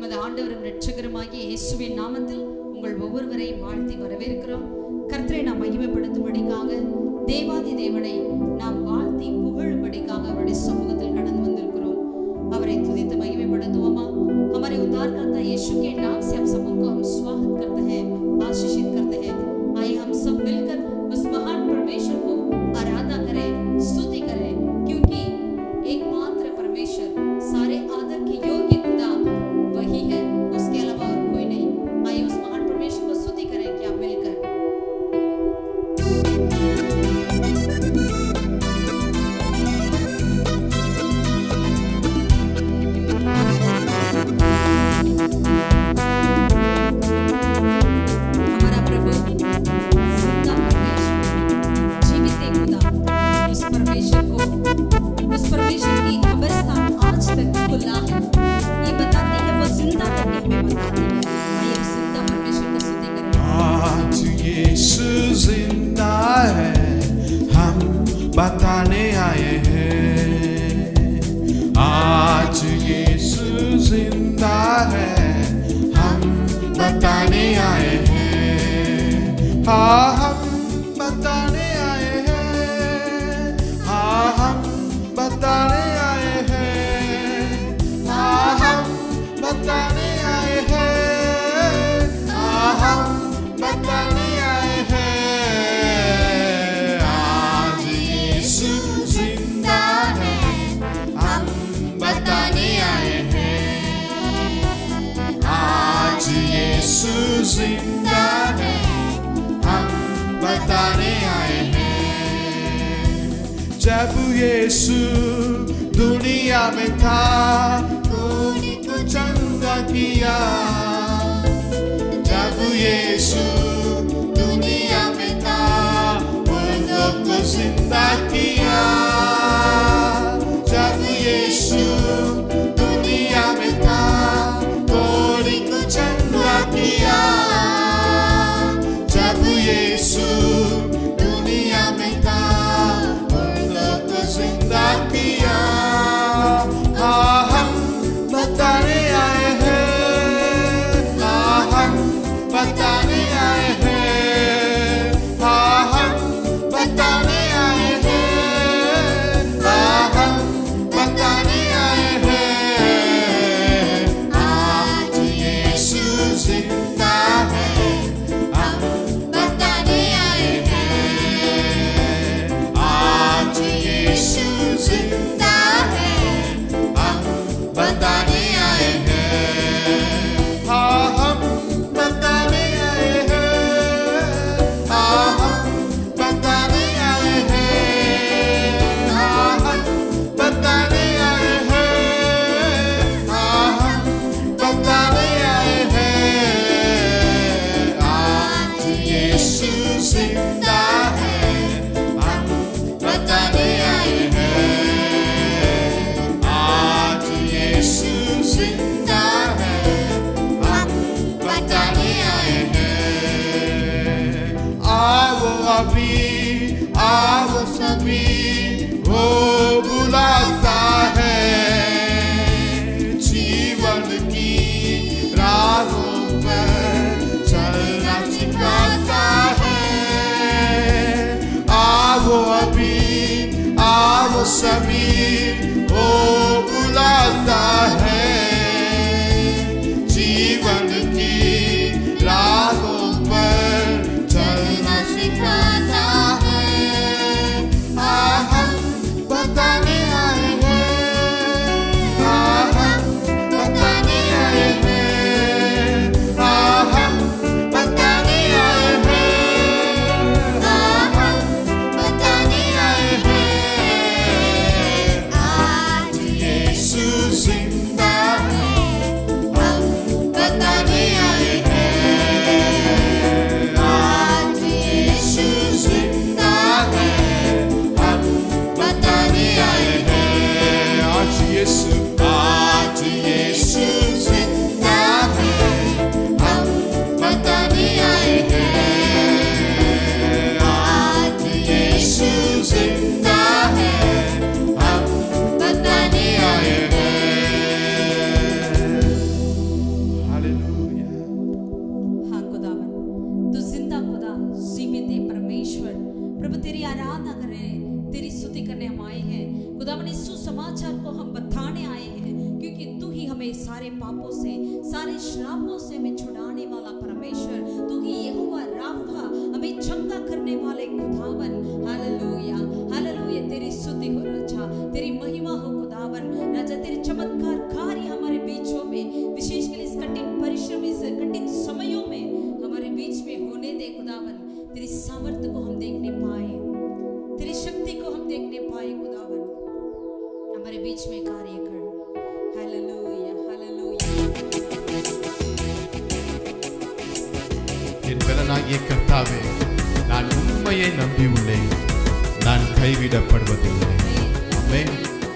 நமது ஆண்டவரும் இரட்சகருமாகிய இயேசுவின் நாமத்தில் உங்கள் ஒவ்வொருவரையும் வாழ்த்தி வரவேற்கிறோம் கர்த்தரை நாம் மகிமைப்படுத்தும்படிக்காக தேவாதி தேவனை நாம் வாழ்த்தி புகழும்படிக்காக அவருடைய சமூகத்தில் கடந்து வந்திருக்கிறோம் அவரை துதித்து महिमेப்படுத்துவோமா हमारे उद्धारकर्ता यीशु के नाम से आप सबों को हम स्वागत करते हैं आशीषित करते हैं आइए हम सब मिलकर उस महान परमेश्वर को आराधना करें स्तुति करें क्योंकि एकमात्र परमेश्वर सारे आदर के योग्य खुदा वही है उसके अलावा और कोई नहीं आइए उस महान परमेश्वर को स्तुति करें क्या मिलकर हमारा प्रभु जिंदा परमेश्वर जीवित एक खुदा उस परमेश्वर को उस परमेश्वर की कब्रिस्तान आज तक खुला है ये बताती है वो जिंदा करके हमें बताती है आइए उस जिंदा परमेश्वर को स्तुति करें आज यीशु जिंदा है हम बताने आए हैं आज यीशु जिंदा है हम बताने आए हैं हाँ हम बताने आए हैं हाँ हम बताने आए हैं हाँ हम बताने आए हैं हाँ हम बताने आए हैं आज यीशु जिंदा है हम बताने आए हैं आज यीशु जिंदा है हम बताने आए हैं जब यीशु दुनिया में था कोने को चंगा किया जब यीशु दुनिया में था मुर्दों को जिंदा किया जब यीशु दुनिया में था कोने को चंगा किया जब यीशु दुनिया में था मुर्दों को जिंदा किया हाँ हम बताने आए हैं हाँ हम बताने आए हैं हाँ हम बताने आए हैं हाँ हम बताने आए हैं आज यीशु जिंदा है हम बताने आए हैं आज यीशु जिंदा है हम बताने आए हैं हाँ हम बताने आए हैं हाँ हम बताने आए हैं हाँ हम बताने आए हैं हाँ हम बताने आए हैं आज यीशु जिंदा है हम बताने आए हैं आज यीशु जिंदा है हम बताने आए हैं आओ अभी आओ सभी वो बुलाता है जीवन की राहों पर चलना सिखाता है आओ अभी आओ सभी वो बुलाता है जीवन की राहों पर चलना सिखाता है हाँ हम बताने आए हैं हाँ हम बताने आए हैं हाँ हम बताने आए हैं हाँ हम बताने आए हैं आज यीशु नगर है तेरी स्तुति करने हम आए हैं खुदावन इस सुसमाचार को हम बताने आए हैं क्योंकि तू ही हमें सारे पापों से सारे श्रापों से हमें छुड़ाने वाला परमेश्वर तू ही यहोवा राफा हमें चंगा करने वाले खुदावन हालेलुया हालेलुया तेरी स्तुति हो राजा तेरी महिमा हो खुदावन राजा तेरे चमत्कार कार्य हमारे बीचों में विशेषकर इस कठिन परिश्रम इस कठिन समयों में हमारे बीच में होने दे खुदावन तेरी सामर्थ्य को हम देखने पाए तेरी शक्ति को हम देखने पाए खुदावन हमारे बीच में कार्य कर हालेलुया हालेलुया என் பலனாகிய கர்த்தாவே நான் உண்மையை நம்பியுள்ளேன் நான் கைவிடப்படுவதில்லை ஆமென்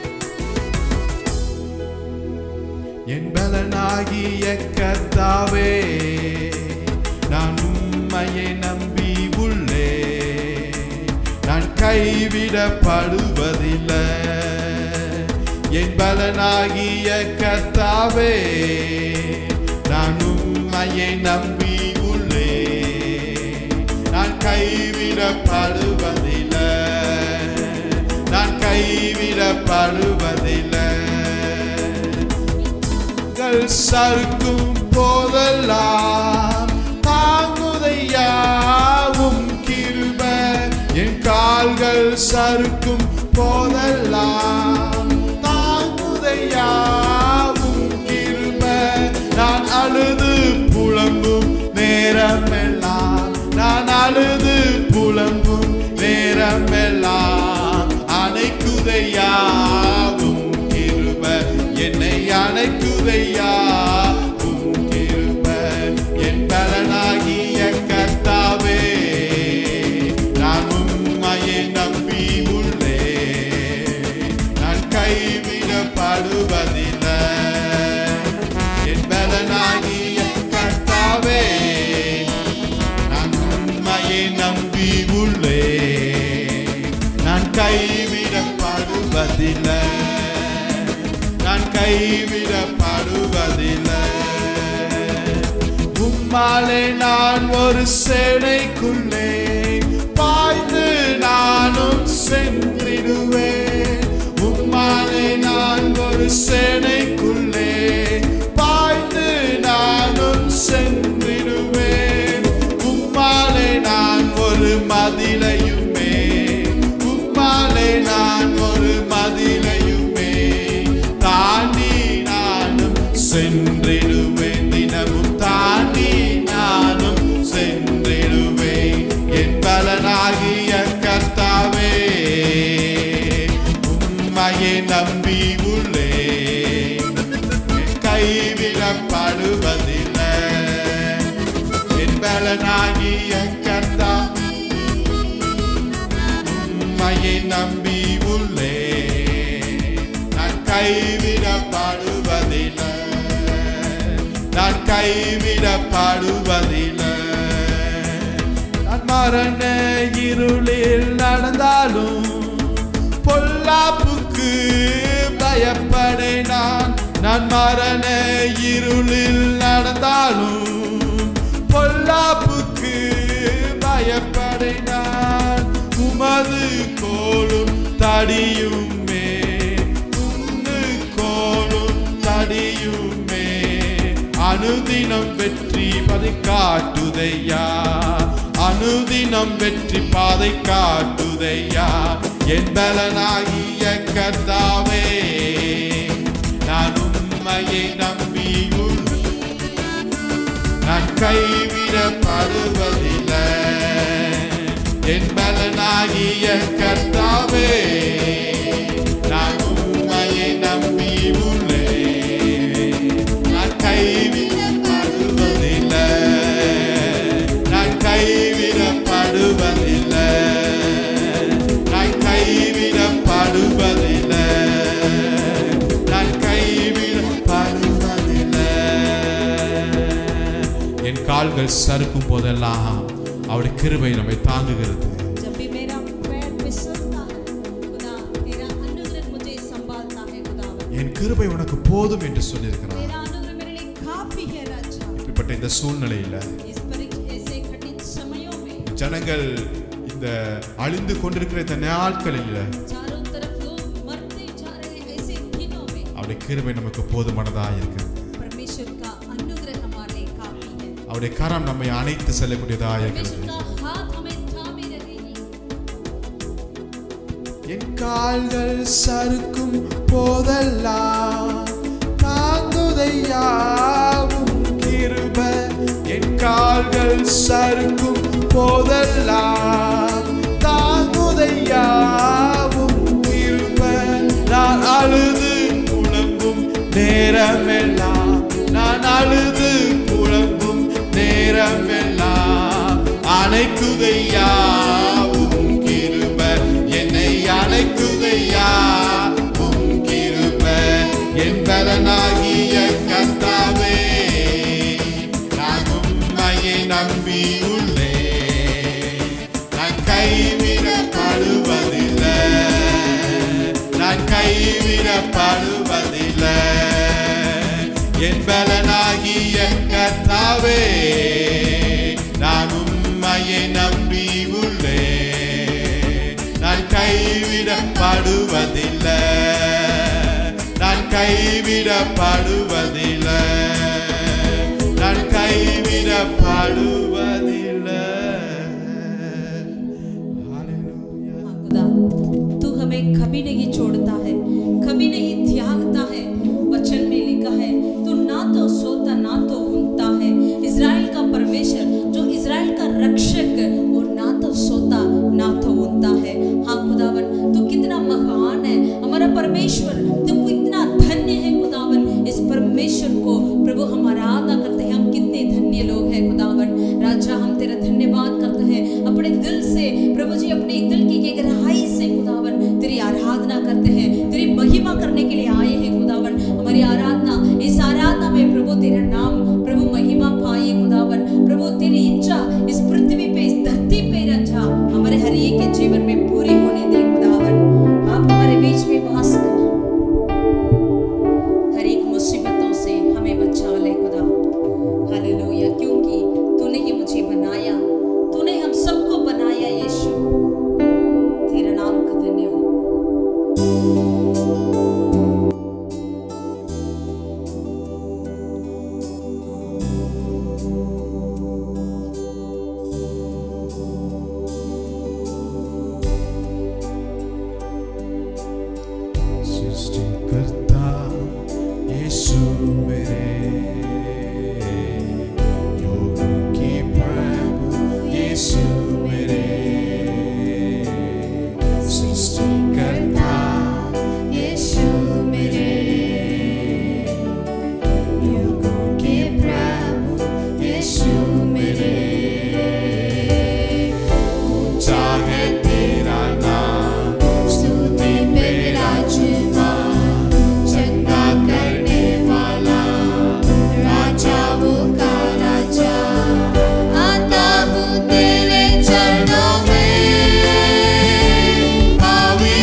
என் பலனாகிய கர்த்தாவே நான் உண்மையை நம்பி உள்ளே நான் கைவிடப்படுவதில்லை என் பலனாகிய கர்த்தாவே நான் உண்மையை நம்பி உள்ளே நான் கைவிடப்படுவதில்லை நான் கைவிடப்படுவதில்லை கால்கள் சறுக்கும் போதெல்லாம் தாங்குதையாவும் கிருப என் கால்கள் சறுக்கும் போதெல்லாம் தாங்குதையாவும் கிருப நான் அழுது புலம்பும் நேரமெல்லாம் நான் அழுது புலம்பும் நேரமெல்லாம் அணைக்குதையாவும் கிருப என்னை அணைக்குதையாவும் கிருப என் பலனாகிய கர்த்தாவே நான் உம்மையை நம்பி உள்ளே நான் கைவிடப்படுவதில்லை என் பலனாகிய கர்த்தாவே நான் உண்மையை நம்பி உள்ளே நான் கைவிடப்படுவதில்லை நான் கைவிடப்படுவதில்லை உம்மாலே நான் ஒரு சேனைக்குள்ளே பாய்ந்து நானும் சென்றிடுவேன் உம்மாலே நான் ஒரு சேனைக்குள்ளே பாய்ந்து நானும் சென்றிடுவேன் உம்மாலே நான் ஒரு மதிலையுமே உம்மாலே நான் ஒரு மதிலையுமே தாண்டி நானும் சென்றிடுவேன் தினமும் தாண்டி நானும் சென்றிடுவேன் என் பலனாகிய கர்த்தாவே உம்மையை நம்பி உள்ளே கைவிடப்படுவதில்லை என் பலனாகிய கர்த்தா உம்மையை நம்பி உள்ளே நான் கைவிடப்படுவதில்லை நான் கைவிடப்படுவதில்லை நான் மரண இருளில் நடந்தாலும் பொல்லாப்புக்கு பயப்படே நான் நான் மரண இருளில் நடந்தாலும் பொல்லாப்புக்கு பயப்படே நான் உமது கோலும் தடியுமே உன்னு கோலும் தடியுமே அனுதினம் வெற்றி பதை காட்டுதையா அனுதினம் வெற்றி பாதை காட்டுதையா என் பலனாகிய கர்த்தாவே நான் உண்மையை நம்பி உள்ளேன். நான் கைவிடப்படுவதில்லை என் பலனாகிய கர்த்தாவே நான் உண்மையை நம்பி உள்ளேன். நான் கைவிடப்படுவதில்லை நான் கைவிடப்படுவதில்லை நான் கைவிடப்படுவதில்லை நான் கைவிடப்படுவதில்லை என் கால்கள் சறுக்கும் போதெல்லாம் அவருடைய கிருபை நம்மை தாங்குகிறது जब भी मेरा पैर फिसलता है खुदा तेरा अनुग्रह मुझे संभालता है खुदावन என் கிருபை உனக்கு போதும் என்று சொல்லியிருக்கிறார் तेरा अनुग्रह मेरे लिए काफी है राजा இப்படிப்பட்ட இந்த சூழ்நிலையில इस परीक्षा ऐसे कठिन समयों में ஜனங்கள் இந்த இந்த அழிந்து கொண்டிருக்கிற இந்த நாட்களில் चारों तरफ लोग मरते जा रहे हैं ऐसे दिनों में அவருடைய கிருபை நமக்கு போதுமானதா இருக்கிறது परमेश्वर का अनुग्रह हमारे लिए काफी है அவருடைய கரம் நம்மை அணைத்து செல்லக்கூடியதா இருக்கிறது परमेश्वर का हाथ हमें थामे रहेगी என் கால்கள் சறுக்கும் போதெல்லாம் தாங்குதையாவும் கிருப என் கால்கள் சறுக்கும் போதெல்லாம் தாங்குதையாவும் கிருப நான் அழுது புலம்பும் நேரமெல்லாம் நான் அழுது புலம்பும் நேரமெல்லாம் அணைக்குதையாவும் கிருப என்னை அணைக்குதையா உம் கிருப என் பலனாகிய கர்த்தாவே நான் உம்மையை நம்பி உள்ளேன் நான் கைவிடப்படுவதில்லை நான் கைவிடப்படுவதில்லை என் பலனாகிய கர்த்தாவே நான் உம்மையை நம்பி உள்ளேன் நான் கைவிடப்படுவதில்லை நான் கைவிடப்படுவதில்லை நான் கைவிடப்படுவதில்லை Hallelujah. हाँ खुदा तू हमें कभी नहीं छोड़ता है कभी नहीं त्यागता है वचन में लिखा है तू ना तो सोता ना तो उनता है इज़राइल का परमेश्वर जो इज़राइल का रक्षक वो ना तो सोता ना तो उनता है हाँ खुदावन तू कितना महान है हमारा परमेश्वर तू कितना धन्य है खुदावन इस परमेश्वर को प्रभु हम आराधना करते हैं हम कितने धन्य लोग हैं खुदावन राजा हम तेरा धन्यवाद करते हैं अपने दिल से प्रभु जी अपने दिल की गहराई से खुदावन तेरी आराधना करते हैं तेरी महिमा करने के लिए आए हैं खुदावन हमारी आराधना इस आराधना में प्रभु तेरा नाम प्रभु महिमा पाए खुदावन प्रभु तेरी इच्छा इस पृथ्वी पे इस धरती पे रचा हमारे हर एक के जीवन में पूरी होने दे खुदावन आप हमारे बीच में वास कर हर एक मुसीबतों से हमें बचा ले खुदा हालेलुया क्योंकि तूने ही मुझे बनाया तूने हम सबको बनाया यीशु तेरा नाम का धन्य हो सृष्टिकर्ता यीशु मेरे योगों की प्रभु यीशु मेरे सृष्टिकर्ता यीशु मेरे योगों के प्रभु यीशु मेरे ऊंचा है तेरा नाम स्तुति मेरा जुबा चंगा करने वाला राजाओं का राजा आता हूँ तेरे चरणों में पावी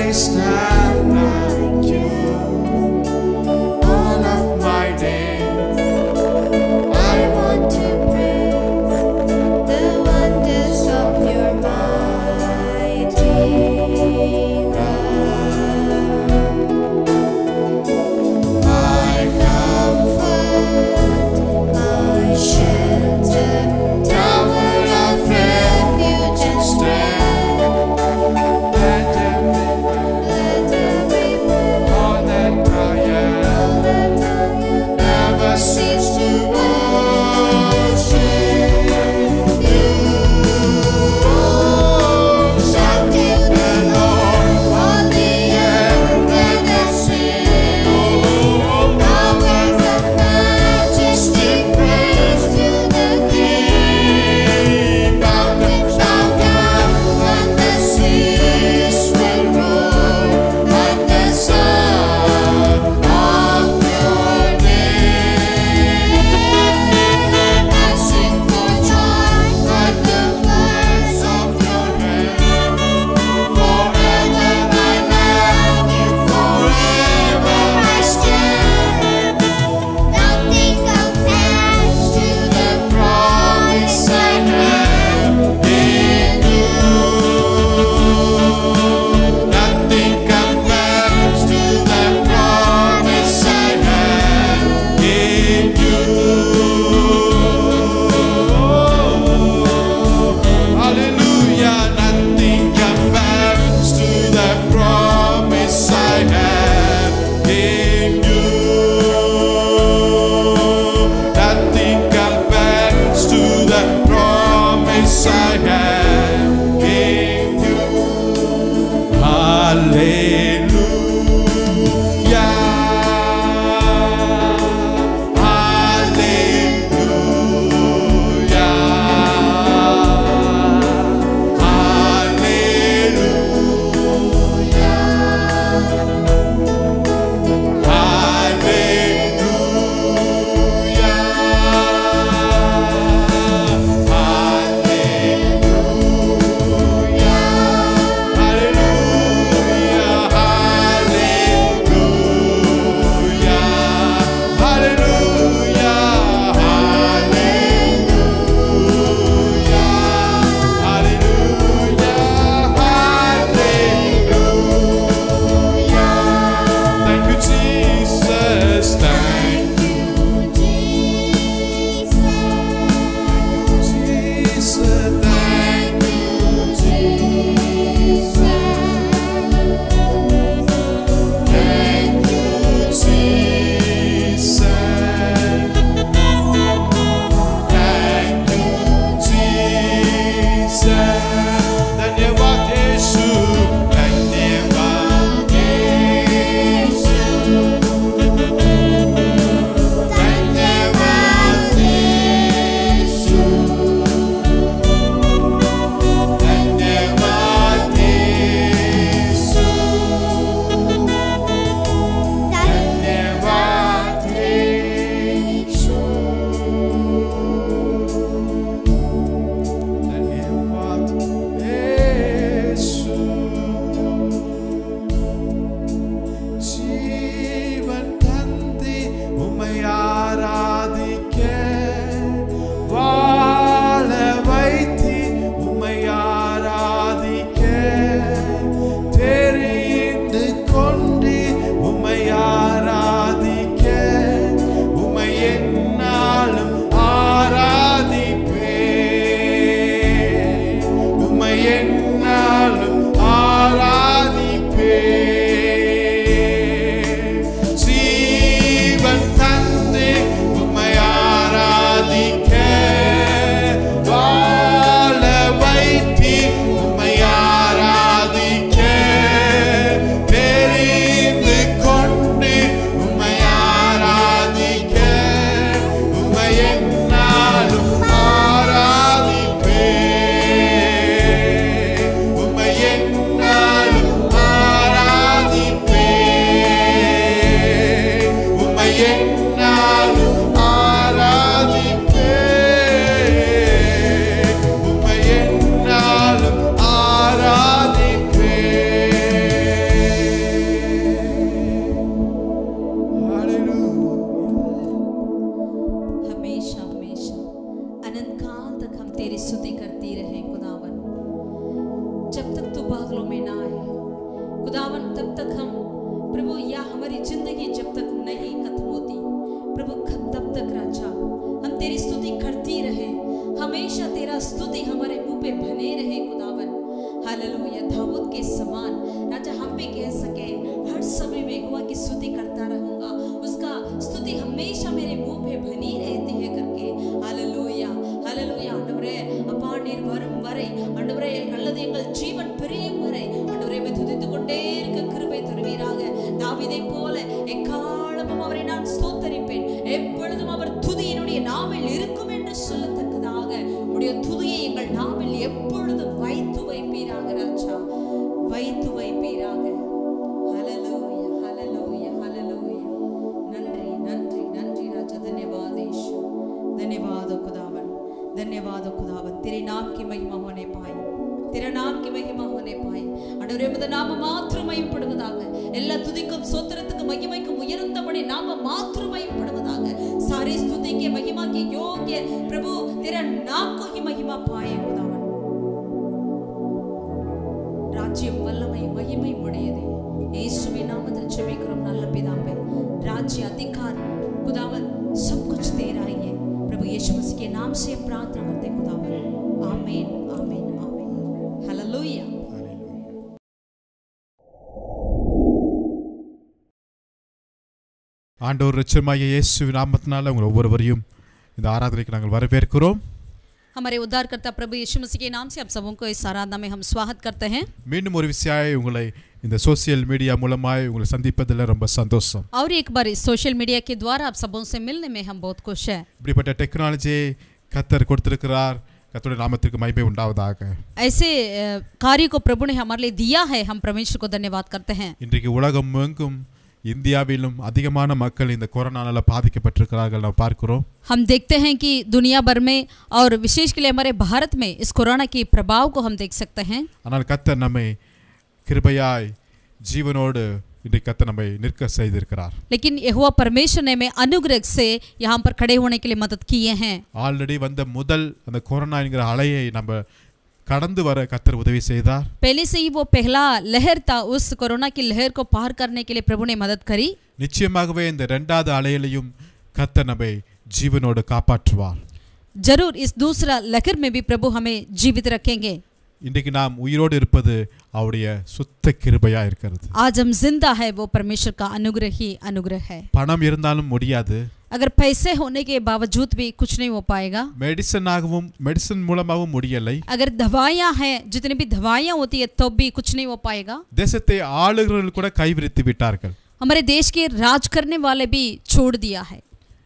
I stand like you all of my days. I want to praise the wonders of your mighty love. My comfort, my shelter, tower of refuge and strength. Let every Let बादलों में ना आए खुदावन तब तक हम प्रभु या हमारी जिंदगी जब तक नहीं खत्म होती प्रभु ख- तब तक राजा हम तेरी स्तुति करती रहे हमेशा तेरा स्तुति हमारे मुंह पे बने रहे खुदावन हालेलुया दाऊद के समान राजा हम भी कह सके हर समय में यहोवा की स्तुति करता रहूंगा उसका स्तुति हमेशा मेरे मुंह पे बनी रहती है करके हालेलुया हालेலुயா ஆண்டவரே அப்பா நீர் வரும் வரை ஆண்டவரே அல்லது எங்கள் ஜீவன் பிரியும் வரை ஆண்டவரே உம்மை துதித்துக் கொண்டே இருக்க கிருபை தருவீராக தாவீதை போல எக்காலமும் அவரை நான் ஸ்தோத்தரிப்பேன் எப்பொழுதும் அவர் துதி என்னுடைய நாவில் இருக்கும் என்று சொல்லத்தக்கதாக உடைய துதியை எங்கள் நாவில் எப்பொழுதும் வைத்து வைப்பீராக ராஜா வைத்து வைப்பீராக ஹalleluya ஹalleluya ஹalleluya நன்றி நன்றி நன்றி ராஜா धन्यवाद यीशु धन्यवाद खुदावन धन्यवाद खुदावन तेरे नाम की महिमा होने पाए तेरा नाम की महिमा होने पाए ஆண்டவரே உமது நாமம் மாத்திரம் மகிமைப்படுவதாக எல்லா துதிக்கும் சோத்திரத்துக்கு மகிமைக்கும் உயர்ந்தபடி நாம மாத்திரம் மகிமைப்படுவதாக सारी स्तुति के महिमा के योग्य प्रभु तेरा नाम को ही महिमा पाए खुदावन ராஜ்யம் வல்லமை மகிமை உடையது இயேசுவின் நாமத்தில் ஜெபிக்கிறோம் நல்ல பிதாவே राज्य अधिकार खुदावन सब कुछ तेरा ही है प्रभु यीशु मसीह के नाम से प्रार्थना करते हैं खुदावन आमीन आमीन आमीन हालेलुया ஆண்டவர் ரட்சமாகிய இயேசு நாமத்தினால உங்கள் ஒவ்வொருவரையும் இந்த ஆராதனைக்கு நாங்கள் வரவேற்கிறோம் हमारे उद्धारकर्ता प्रभु यीशु मसीह के नाम से आप सबों को इस आराधना में हम स्वागत करते हैं மீண்டும் ஒரு விஷயம் உங்களை இந்த சோசியல் மீடியா மூலமாய் உங்களை சந்திப்பதில் ரொம்ப சந்தோஷம் और एक बार इस सोशल मीडिया के द्वारा आप सबों से मिलने में हम बहुत खुश हैं இப்படிப்பட்ட டெக்னாலஜி கத்தர் கொடுத்திருக்கிறார் கத்தருடைய நாமத்திற்கு மகிமை உண்டாவதாக ऐसे अ, कार्य को प्रभु ने हमारे लिए दिया है हम परमेश्वर को धन्यवाद करते हैं இன்றைக்கு உலகம் எங்கும் இந்தியாவிலும் அதிகமான மக்கள் இந்த கொரோனால பாதிக்கப்பட்டிருக்கிறார்கள் நாம் பார்க்கிறோம் हम देखते हैं कि दुनिया भर में और विशेष के लिए हमारे भारत में इस कोरोना के प्रभाव को हम देख सकते हैं ஆனால் கத்தர் நம்மை கிருபையாய் ஜீவனோடு இன்றைக்கு கத்தர் நம்மை நிற்க செய்திருக்கிறார் लेकिन यहोवा परमेश्वर ने हमें अनुग्रह से यहाँ पर खड़े होने के लिए मदद किए हैं ஆல்ரெடி வந்த முதல் அந்த கொரோனா என்கிற அலையை நம்ம கடந்து வர கத்தர் உதவி செய்தார் पहले से ही वो पहला लहर था उस कोरोना की लहर को पार करने के लिए प्रभु ने मदद करी நிச்சயமாகவே இந்த ரெண்டாவது அலையிலையும் கத்தர் நம்மை ஜீவனோடு காப்பாற்றுவார் जरूर इस दूसरा लहर में भी प्रभु हमें जीवित रखेंगे இன்றைக்கு நாம் உயிரோடு இருப்பது அவருடைய சுத்த கிருபையா இருக்கிறது आज हम जिंदा है वो परमेश्वर का अनुग्रह ही अनुग्रह है பணம் இருந்தாலும் முடியாது अगर पैसे होने के बावजूद भी कुछ नहीं हो पाएगा மெடிசனாகவும் மெடிசன் மூலமாகவும் முடியலை अगर दवाइयाँ हैं जितनी भी दवाइयाँ होती है तब भी कुछ नहीं हो पाएगा தேசத்தை ஆளுகிறவர்கள் கூட கைவிரித்து விட்டார்கள் हमारे देश के राज करने वाले भी छोड़ दिया है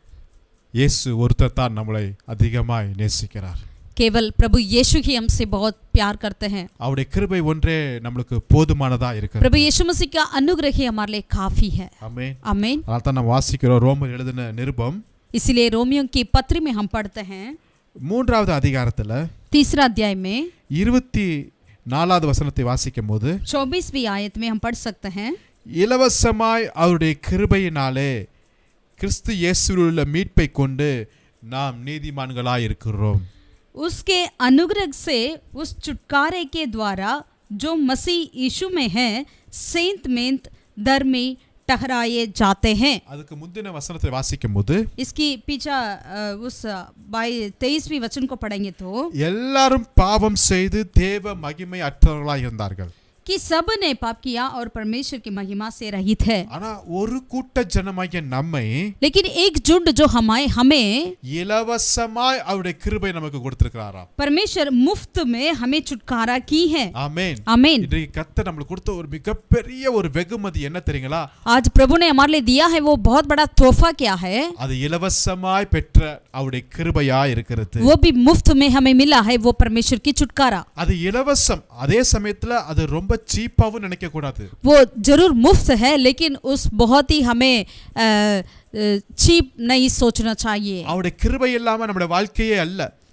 இயேசு ஒருத்தர் தான் நம்மளை அதிகமாய் நேசிக்கிறார் केवल प्रभु यीशु ही हमसे बहुत प्यार करते हैं அவருடைய கிருபை ஒன்றே நம்மளுக்கு போதுமானதா இருக்கிறது प्रभु यीशु मसीह का अनुग्रह ही हमारे लिए काफी है ஆமென் आमीन அதனால தான் நம்ம வாசிக்கிறோம் ரோமர் எழுதின நிருபம் इसीलिए रोमियो की पत्र में हम पढ़ते हैं மூன்றாவது அதிகாரத்துல तीसरा अध्याय में இருபத்தி நாலாவது வசனத்தை வாசிக்கும் போது चौबीसवीं आयत में हम पढ़ सकते हैं இலவசமாய் அவருடைய கிருபையினாலே கிறிஸ்து இயேசுவில் உள்ள மீட்பை கொண்டு நாம் நீதிமான்களாய் இருக்கிறோம் उसके अनुग्रह से उस छुटकारे के द्वारा जो मसीह यीशु में है सेंत मेंत धर्मी ठहराए जाते हैं அதுக்கு முந்தின வசனத்தை வாசிக்கும் போது इसकी पीछा अ, उस बाई तेईसवीं वचन को पढ़ेंगे तो எல்லாரும் பாவம் செய்து தேவ மகிமை அற்றவர்களாய் இருந்தார்கள் कि सब ने पाप किया और परमेश्वर की महिमा से रहित है ஆனா ஒரு கூட்ட ஜனமாகிய நம்மை लेकिन एक झुंड जो हमारे हमें இலவசமாய் அவருடைய கிருபை நமக்கு கொடுத்திருக்கிறாராம் परमेश्वर मुफ्त में हमें छुटकारा की है ஆமென் आमीन இன்றைக்கு கர்த்தர் நம்மளுக்கு கொடுத்த ஒரு மிகப்பெரிய ஒரு வெகுமதி என்ன தெரியுங்களா आज प्रभु ने हमारे लिए दिया है वो बहुत बड़ा तोहफा क्या है அது இலவசமாய் பெற்ற அவருடைய கிருபையா இருக்கிறது वो भी मुफ्त में हमें मिला है वो परमेश्वर की छुटकारा அது இலவசம் அதே சமயத்துல அது ரொம்ப சீப்பாவும் நினைக்க கூடாது वो जरूर मुफ्त है लेकिन उस बहुत ही हमें चीप नहीं सोचना चाहिए அவருடைய கிருபை இல்லாம நம்முடைய வாழ்க்கையே அல்ல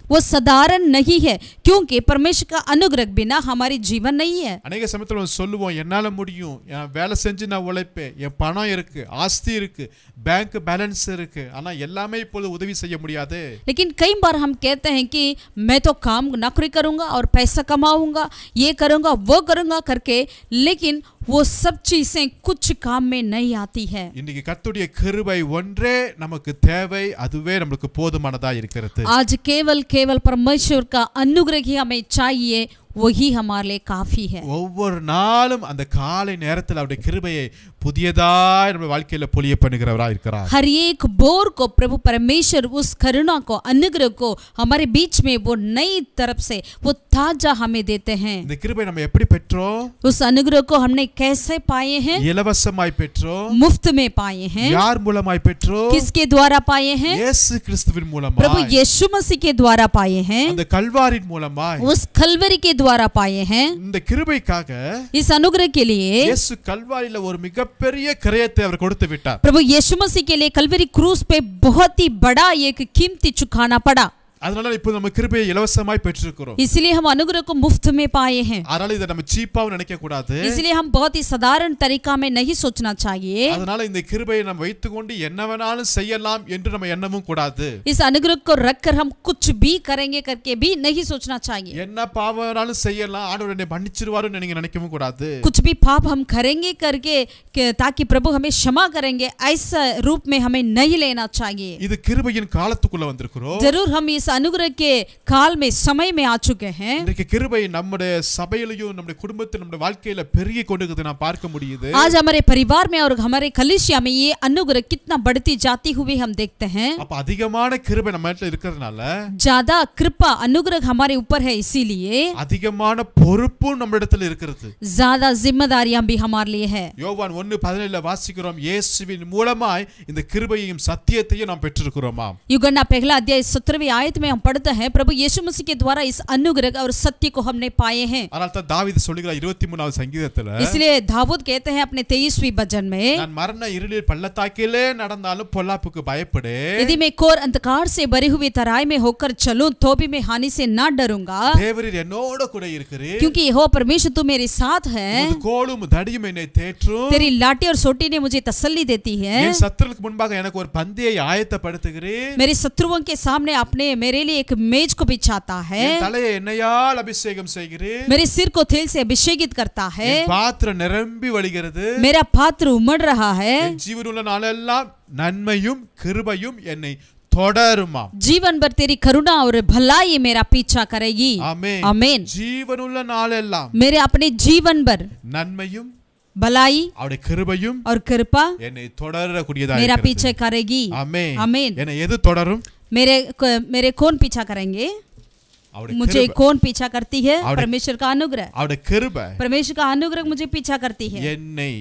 वो साधारण नहीं है क्योंकि परमेश्वर का अनुग्रह बिना हमारी जीवन नहीं है அநேக சமயத்தில் நம்ம சொல்லுவோம் என்னால முடியும் என் வேலை செஞ்சு நான் உழைப்பேன் என் பணம் இருக்கு ஆஸ்தி இருக்கு பேங்க் பேலன்ஸ் இருக்கு ஆனா எல்லாமே இப்பொழுது உதவி செய்ய முடியாது लेकिन कई बार हम कहते हैं कि मैं तो काम नौकरी करूंगा और पैसा कमाऊंगा ये करूंगा वो करूंगा करके लेकिन वो सब चीजें कुछ काम में नहीं आती है இன்னைக்கு கர்த்தருடைய கிருபை ஒன்றே நமக்கு தேவை அதுவே நம்மளுக்கு போதுமானதா இருக்கிறது आज केवल केवल परमेश्वर का अनुग्रह ही हमें चाहिए वही हमारे लिए काफी है ஒவ்வொரு நாளும் அந்த காலை நேரத்தில் அவருடைய கிருபையை புதியதாய் நம்ம வாழ்க்கையில பொழிய பண்ணுகிறவரா இருக்கிறார் हर एक बोर को प्रभु परमेश्वर उस करुणा को अनुग्रह को हमारे बीच में वो नई तरफ से वो ताजा हमें देते हैं இந்த கிருபை நம்ம எப்படி பெற்றோம் उस अनुग्रह को हमने कैसे पाए हैं இலவசமாய் பெற்றோம் मुफ्त में पाए हैं யார் மூலமாய் பெற்றோம் किसके द्वारा पाए हैं இயேசு கிறிஸ்துவின் प्रभु மூலமாய் यीशु मसीह के द्वारा पाए हैं அந்த கல்வாரின் மூலமாய் उस खलवरी के द्वारा पाए हैं இந்த கிருபைக்காக इस अनुग्रह के लिए இயேசு கல்வாரியில ஒரு மிகப்பெரிய கிரயத்தை அவர் கொடுத்து விட்டார் प्रभु यीशु मसीह के लिए कलवरी क्रूस पे बहुत ही बड़ा एक कीमती चुकाना पड़ा அதனால இப்போ நம்ம கிருபையை இலவசமாய் பெற்றிருக்கிறோம் इसलिए हम अनुग्रह को मुफ्त में पाए हैं அதனால இதை நம்ம சீப்பாவும் நினைக்க கூடாது इसलिए हम बहुत ही साधारण तरीका में नहीं सोचना चाहिए அதனால இந்த கிருபையை நம்ம வைத்துக்கொண்டு என்ன வேணாலும் செய்யலாம் என்று நம்ம எண்ணவும் கூடாது इस अनुग्रह को रखकर हम कुछ भी करेंगे करके भी नहीं सोचना चाहिए என்ன பாவம் வேணாலும் செய்யலாம் ஆண்டவர் என்னை மன்னிச்சிருவாருன்னு நீங்க நினைக்கவும் கூடாது कुछ भी पाप हम करेंगे करके कि- ताकि प्रभु हमें क्षमा करेंगे ऐसा रूप में हमें नहीं लेना चाहिए இது கிருபையின் காலத்துக்குள்ள வந்திருக்கிறோம் जरूर हम इस अनुग्रह के काल में समय में आ चुके हैं இன்றைக்கு கிருபை நம்முடைய சபையிலையும் நம்முடைய குடும்பத்தில் நம்முடைய வாழ்க்கையில பெருகி கொண்டிருக்கிறது நான் பார்க்க முடியுது आज हमारे परिवार में और हमारे कलिसिया में ये अनुग्रह कितना बढ़ती जाती हुई हम देखते हैं அப்ப அதிகமான கிருபை நம்ம வீட்டுல இருக்கிறதுனால ज्यादा कृपा अनुग्रह हमारे ऊपर है इसीलिए அதிகமான பொறுப்பும் நம்மிடத்துல இருக்கிறது ज्यादा जिम्मेदारियां भी हमारे लिए है யோவான் ஒன்னு பதினேழுல வாசிக்கிறோம் இயேசுவின் மூலமாய் இந்த கிருபையையும் சத்தியத்தையும் நாம் பெற்றிருக்கிறோமா युगन्ना पहला अध्याय सत्रहवीं आयत में हम पढ़ते हैं प्रभु यीशु मसीह के द्वारा इस अनुग्रह और सत्य को हमने पाए हैं அதனால தான் தாவீது சொல்லுகிறார் இருபத்தி மூணாவது சங்கீதத்துல इसलिए दाऊद कहते हैं अपने तेईसवीं भजन में நான் மரண இருளில் பள்ளத்தாக்கிலே நடந்தாலும் பொல்லாப்புக்கு பயப்படு यदि मैं कोर अंधकार से भरी हुई तराई में होकर चलूं तो भी मैं हानि से ना डरूंगा தேவரீர் என்னோட கூட இருக்கிறீர் क्योंकि यहो परमेश्वर तू मेरे साथ है உமது கோலும் தடியும் என்னை தேற்றும் तेरी लाठी और सोटी ने मुझे तसल्ली देती है என் சத்துருக்கு முன்பாக எனக்கு ஒரு பந்தியை ஆயத்தப்படுத்துகிறேன் मेरे शत्रुओं के सामने अपने मेरे लिए एक मेज को बिछाता है என் தலையை எண்ணெயால் அபிஷேகம் செய்கிறேன் मेरे सिर को तेल से अभिषेकित करता है என் பாத்திரம் நிரம்பி வழிகிறது मेरा पात्र उमड़ रहा है என் ஜீவனுள்ள நாளெல்லாம் நன்மையும் கிருபையும் என்னை தொடருமா जीवन भर तेरी करुणा और भलाई मेरा पीछा करेगी ஆமென் आमीन ஜீவனுள்ள நாளெல்லாம் मेरे अपने जीवन भर நன்மையும் भलाई அவருடைய கிருபையும் और कृपा என்னை தொடரக்கூடியதா मेरा இருக்கிறது. पीछे करेगी ஆமென் आमीन என்னை எது தொடரும் मेरे मेरे कौन पीछा करेंगे அவருடைய मुझे கிருபை कौन पीछा करती है और- परमेश्वर का अनुग्रह அவருடைய கிருபை परमेश्वर का अनुग्रह मुझे पीछा करती है என்னை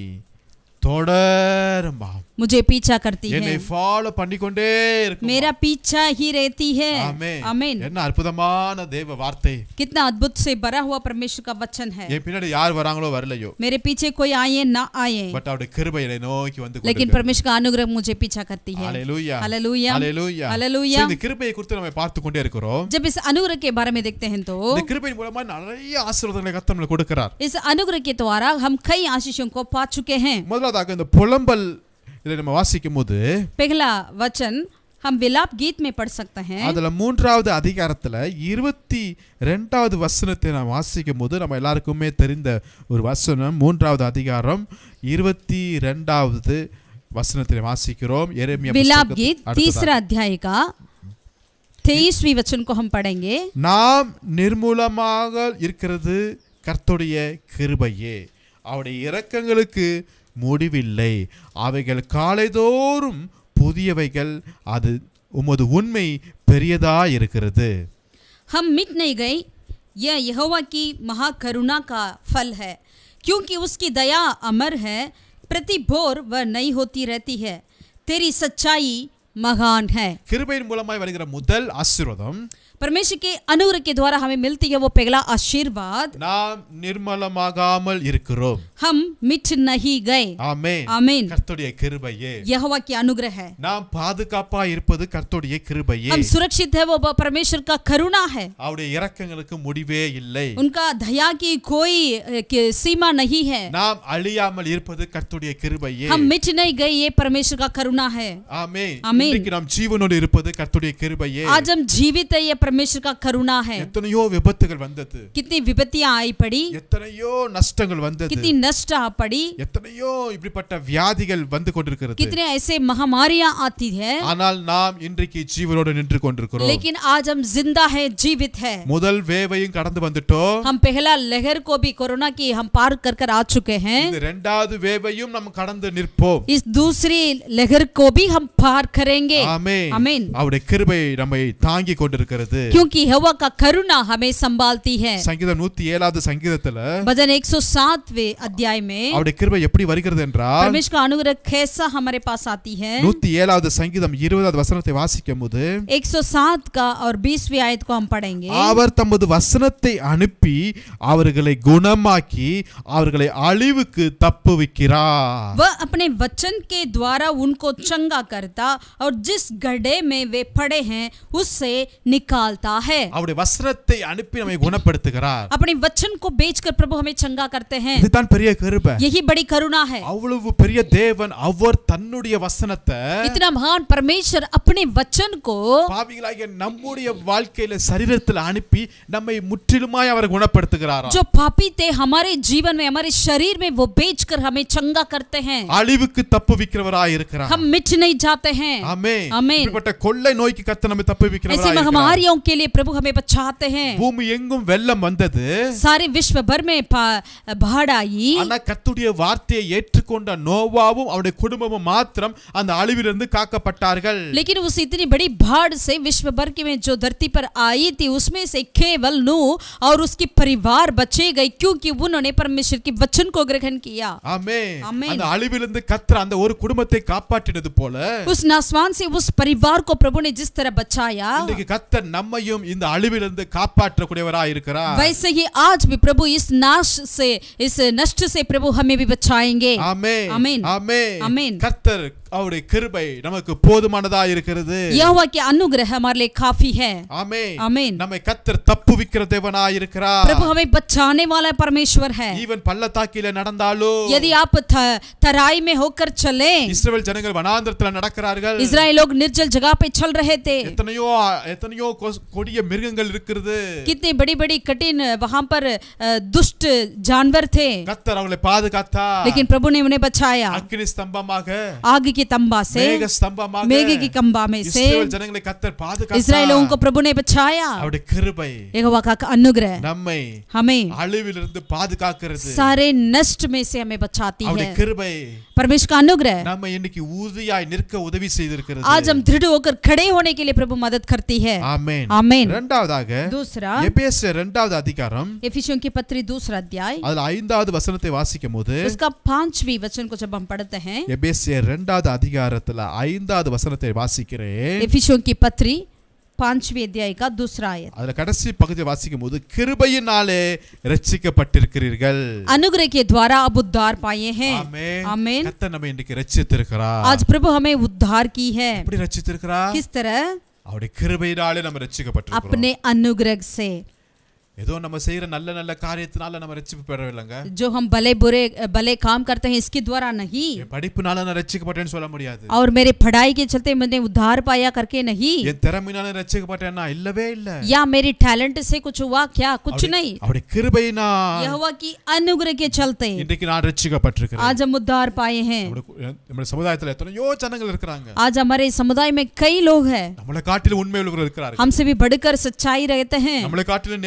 தொடருமா मुझे पीछा करती என்னை है ஃபாலோ பண்ணிக்கொண்டே இருக்கும் मेरा पीछा ही रहती है ஆமென் आमीन என்ன அற்புதமான தேவ வார்த்தை कितना अद्भुत से भरा हुआ परमेश्वर का वचन है என் பின்னாடி யார் வராங்களோ வரலையோ मेरे पीछे कोई आए ना आए பட் அவருடைய கிருபை என்னை நோக்கி வந்து लेकिन परमेश्वर का अनुग्रह मुझे पीछा करती है ஹalleluya हालेलुया ஹalleluya हालेलुया இந்த கிருபையை குறித்து நம்ம பார்த்து கொண்டே இருக்கிறோம் जब इस अनुग्रह के बारे में देखते हैं तो இந்த கிருபையின் மூலமா நிறைய ஆசீர்வாதங்களை கர்த்தர் நம்மளுக்கு கொடுக்கிறார் इस अनुग्रह के द्वारा हम कई आशीषों को पा चुके हैं முதலாவதாக இந்த புலம்பல் இதை நம்ம வாசிக்கும் போது पहला वचन हम विलाप गीत में पढ़ सकते हैं அதுல மூன்றாவது அதிகாரத்துல இருபத்தி ரெண்டாவது வசனத்தை நான் வாசிக்கும் போது நம்ம எல்லாருக்குமே தெரிந்த ஒரு வசனம் மூன்றாவது அதிகாரம் இருபத்தி ரெண்டாவது வசனத்தை வாசிக்கிறோம் எரேமியா विलाप புஸ்தகத்து- गीत அடுத்ததாக. तीसरा अध्याय का तेईसवीं वचन को हम पढ़ेंगे நாம் நிர்மூலமாக இருக்கிறது கர்த்தருடைய கிருபையே அவருடைய இரக்கங்களுக்கு முடிவில்லை அவைகள் காலைதோறும் புதியவைகள் அது உமது உண்மை பெரியதா இருக்கிறது हम मिट नहीं गए यह यहोवा की महाकरुणा का फल है क्योंकि उसकी दया अमर है प्रति भोर वह नई होती रहती है तेरी सच्चाई महान है கிருபையின் மூலமாய் வருகிற முதல் ஆசீர்வாதம் परमेश्वर के अनुग्रह के द्वारा हमें मिलती है वो पहला आशीर्वाद நாம் நிர்மலமாகாமல் இருக்கிறோம் हम मिट नहीं गए ஆமென் आमीन கர்த்தருடைய கிருபையே यहोवा की अनुग्रह है நாம் பாதுகாப்பா இருப்பது கர்த்தருடைய கிருபையே हम सुरक्षित है वो परमेश्वर का करुणा है அவருடைய இரக்கங்களுக்கு முடிவே இல்லை उनका दया की कोई अ, की सीमा नहीं है நாம் அழியாமல் இருப்பது கர்த்தருடைய கிருபையே हम मिट नहीं गए ये परमेश्वर का करुणा है ஆமென் ஆமென். இன்னைக்கு நாம் ஜீவனோடு இருப்பது கர்த்தருடைய கிருபையே आज हम जीवित है ये परमेश्वर का करुणा है எத்தனையோ விபத்துகள் வந்தது कितनी विपत्तियां आई पड़ी எத்தனையோ நஷ்டங்கள் வந்தது कितनी नष्ट आ पड़ी எத்தனையோ இப்படிப்பட்ட வியாதிகள் வந்து கொண்டிருக்கிறது कितने ऐसे महामारियां आती है ஆனால் நாம் இன்றைக்கு ஜீவனோடு நின்று கொண்டிருக்கிறோம் लेकिन आज हम जिंदा है जीवित है முதல் வேவையும் கடந்து வந்துட்டோம் हम पहला लहर को भी कोरोना की हम पार कर कर आ चुके हैं இந்த இரண்டாவது வேவையும் நம்ம கடந்து நிற்போம் इस दूसरी लहर को भी हम पार करेंगे ஆமென் आमीन அவருடைய கிருபை நம்மை தாங்கி கொண்டிருக்கிறது क्योंकि हवा का करुणा हमें संभालती है சங்கீதம் நூத்தி ஏழாவது சங்கீதத்துல भजन 107वें अध्याय में அவருடைய கிருபை எப்படி வருகிறது என்றால் परमेश्वर का अनुग्रह कैसा हमारे पास आती है நூத்தி ஏழாவது சங்கீதம் இருபதாவது வசனத்தை வாசிக்கும் போது 107 का और 20वीं आयत को हम पढ़ेंगे அவர் தமது வசனத்தை அனுப்பி அவர்களை குணமாக்கி அவர்களை அழிவுக்கு தப்புவிக்கிறார் वह अपने वचन के द्वारा उनको चंगा करता और जिस गड्ढे में वे पड़े हैं उससे निकालता है அவருடைய வசனத்தை அனுப்பி நம்மை குணப்படுத்துகிறார் अपने वचन को बेचकर प्रभु हमें चंगा करते हैं இதுதான் பெரிய கிருபை यही बड़ी करुणा है அவ்வளவு பெரிய தேவன் அவர் தன்னுடைய வசனத்தை इतना महान परमेश्वर अपने वचन को பாவிகளாகிய நம்முடைய வாழ்க்கையில சரீரத்தில் அனுப்பி நம்மை முற்றிலுமாய் அவர் குணப்படுத்துகிறாராம் जो पापी थे हमारे जीवन में हमारे शरीर में वो बेचकर हमें चंगा करते हैं அழிவுக்கு தப்புவிக்கிறவராய் இருக்கிறார் हम मिट नहीं जाते हैं ஆமென் ஆமென். இப்படிப்பட்ட கொள்ளை நோய்க்கு கத்த நம்மை ऐसी தப்புவிக்கிறவராய் இருக்கிறார் महामारियों के लिए प्रभु हमें बचाते हैं பூமி எங்கும் வெள்ளம் வந்தது सारे विश्व भर में पा- बाढ़ आई ஆனா கத்துடைய வார்த்தையை ஏற்றுக்கொண்ட நோவாவும் அவருடைய குடும்பமும் மாத்திரம் அந்த அழிவிலிருந்து காக்கப்பட்டார்கள் लेकिन उस इतनी बड़ी बाढ़ से विश्व भर की में जो धरती पर आई थी उसमें से केवल नू और उसकी परिवार बचे गए क्योंकि उन्होंने परमेश्वर के वचन को ग्रहण किया ஆமென் ஆமென். அந்த அழிவிலிருந்து கத்திர அந்த ஒரு குடும்பத்தை காப்பாற்றினது போல उस नासवान से उस परिवार को प्रभु ने जिस तरह बचाया இன்றைக்கு கத்தர் நம்மையும் இந்த அழிவிலிருந்து காப்பாற்றக்கூடியவராய் இருக்கிறார் वैसे ही आज भी प्रभु इस नाश से इस नष्ट से प्रभु हमें भी बचाएंगे ஆமென் ஆமென். ஆமென் ஆமென். கர்த்தர் அவருடைய கிருபை நமக்கு போதுமானதா இருக்கிறது यहोवा के अनुग्रह हमारे लिए काफी है ஆமென் ஆமென். நம்மை கத்தர் தப்புவிக்கிற தேவனாய் இருக்கிறார் प्रभु हमें बचाने वाला परमेश्वर है ஈவன் பள்ளத்தாக்கில நடந்தாலும் यदि आप थ- तराई में होकर चले இஸ்ரவேல் ஜனங்கள் வனாந்திரத்துல நடக்கிறார்கள் इसराइल लोग निर्जल जगह पे चल रहे थे எத்தனையோ எத்தனையோ கொஸ்- கொடிய மிருகங்கள் இருக்கிறது कितनी बड़ी बड़ी कठिन वहां पर अ, दुष्ट जानवर थे கத்தர் அவங்களை பாதுகாத்தா लेकिन प्रभु ने उन्हें बचाया அக்கினி ஸ்தம்பமாக आग की तंबा से மேக ஸ்தம்பமாக मेघ की कंबा में से இஸ்ரவேல் ஜனங்களை கத்தர் பாதுகாத்தா इसराइल लोगों को प्रभु ने बचाया அவருடைய கிருபை यहोवा का अनुग्रह நம்மை हमें அழிவிலிருந்து பாதுகாக்கிறது सारे नष्ट में से हमें बचाती அவருடைய है கிருபை परमेश्वर का अनुग्रह நம்ம இன்னைக்கு உறுதியாய் நிற்க உதவி செய்திருக்கிறது आज हम दृढ़ होकर खड़े होने के लिए प्रभु मदद करती है ஆமென் आमीन இரண்டாவதாக दूसरा எபேசியர் இரண்டாவது அதிகாரம் एफिसियों की पत्री दूसरा अध्याय அதுல ஐந்தாவது வசனத்தை வாசிக்கும் போது उसका पांचवी वचन को जब हम पढ़ते हैं எபேசியர் இரண்டாவது அதிகாரத்துல ஐந்தாவது வசனத்தை வாசிக்கிறேன் एफिसियों की पत्री पांचवी अध्याय का दूसरा आयत அதுல கடைசி பகுதியை வாசிக்கும் போது கிருபையினாலே ரட்சிக்கப்பட்டிருக்கிறீர்கள் अनुग्रह के द्वारा अब उद्धार पाए हैं ஆமென் आमीन கர்த்தர் நம்ம இன்னைக்கு ரட்சித்திருக்கிறார் आज प्रभु हमें उद्धार की है எப்படி ரட்சித்திருக்கிறார் किस तरह அவருடைய கிருபையினாலே நம்ம ரட்சிக்கப்பட்டிருக்கிறோம் अपने अनुग्रह से ஏதோ நம்ம செய்யற நல்ல நல்ல காரியத்தினால நம்ம ரட்சிப்பு பெறவில்லைங்க जो हम भले बुरे भले काम करते हैं इसके द्वारा नहीं என் படிப்புனால நான் ரட்சிக்கப்பட்டேன்னு சொல்ல முடியாது और मेरे पढ़ाई के चलते मैंने उद्धार पाया करके नहीं என் திறமையினால ரட்சிக்கப்பட்டேன்னா இல்லவே இல்ல या मेरे टैलेंट से कुछ हुआ क्या कुछ नहीं அவருடைய கிருபையினா यहोवा की अनुग्रह के चलते இன்றைக்கு நான் ரட்சிக்கப்பட்டிருக்கிறேன் आज हम उद्धार पाए हैं நம்முடைய நம்முடைய சமுதாயத்துல எத்தனையோ ஜனங்கள் இருக்கிறாங்க आज हमारे समुदाय में कई लोग हैं நம்மளை காட்டிலும் உண்மை உள்ளவர்கள் இருக்கிறார்கள் हमसे भी बढ़कर सच्चाई रहते हैं நம்மளை காட்டிலும் நேர்மையான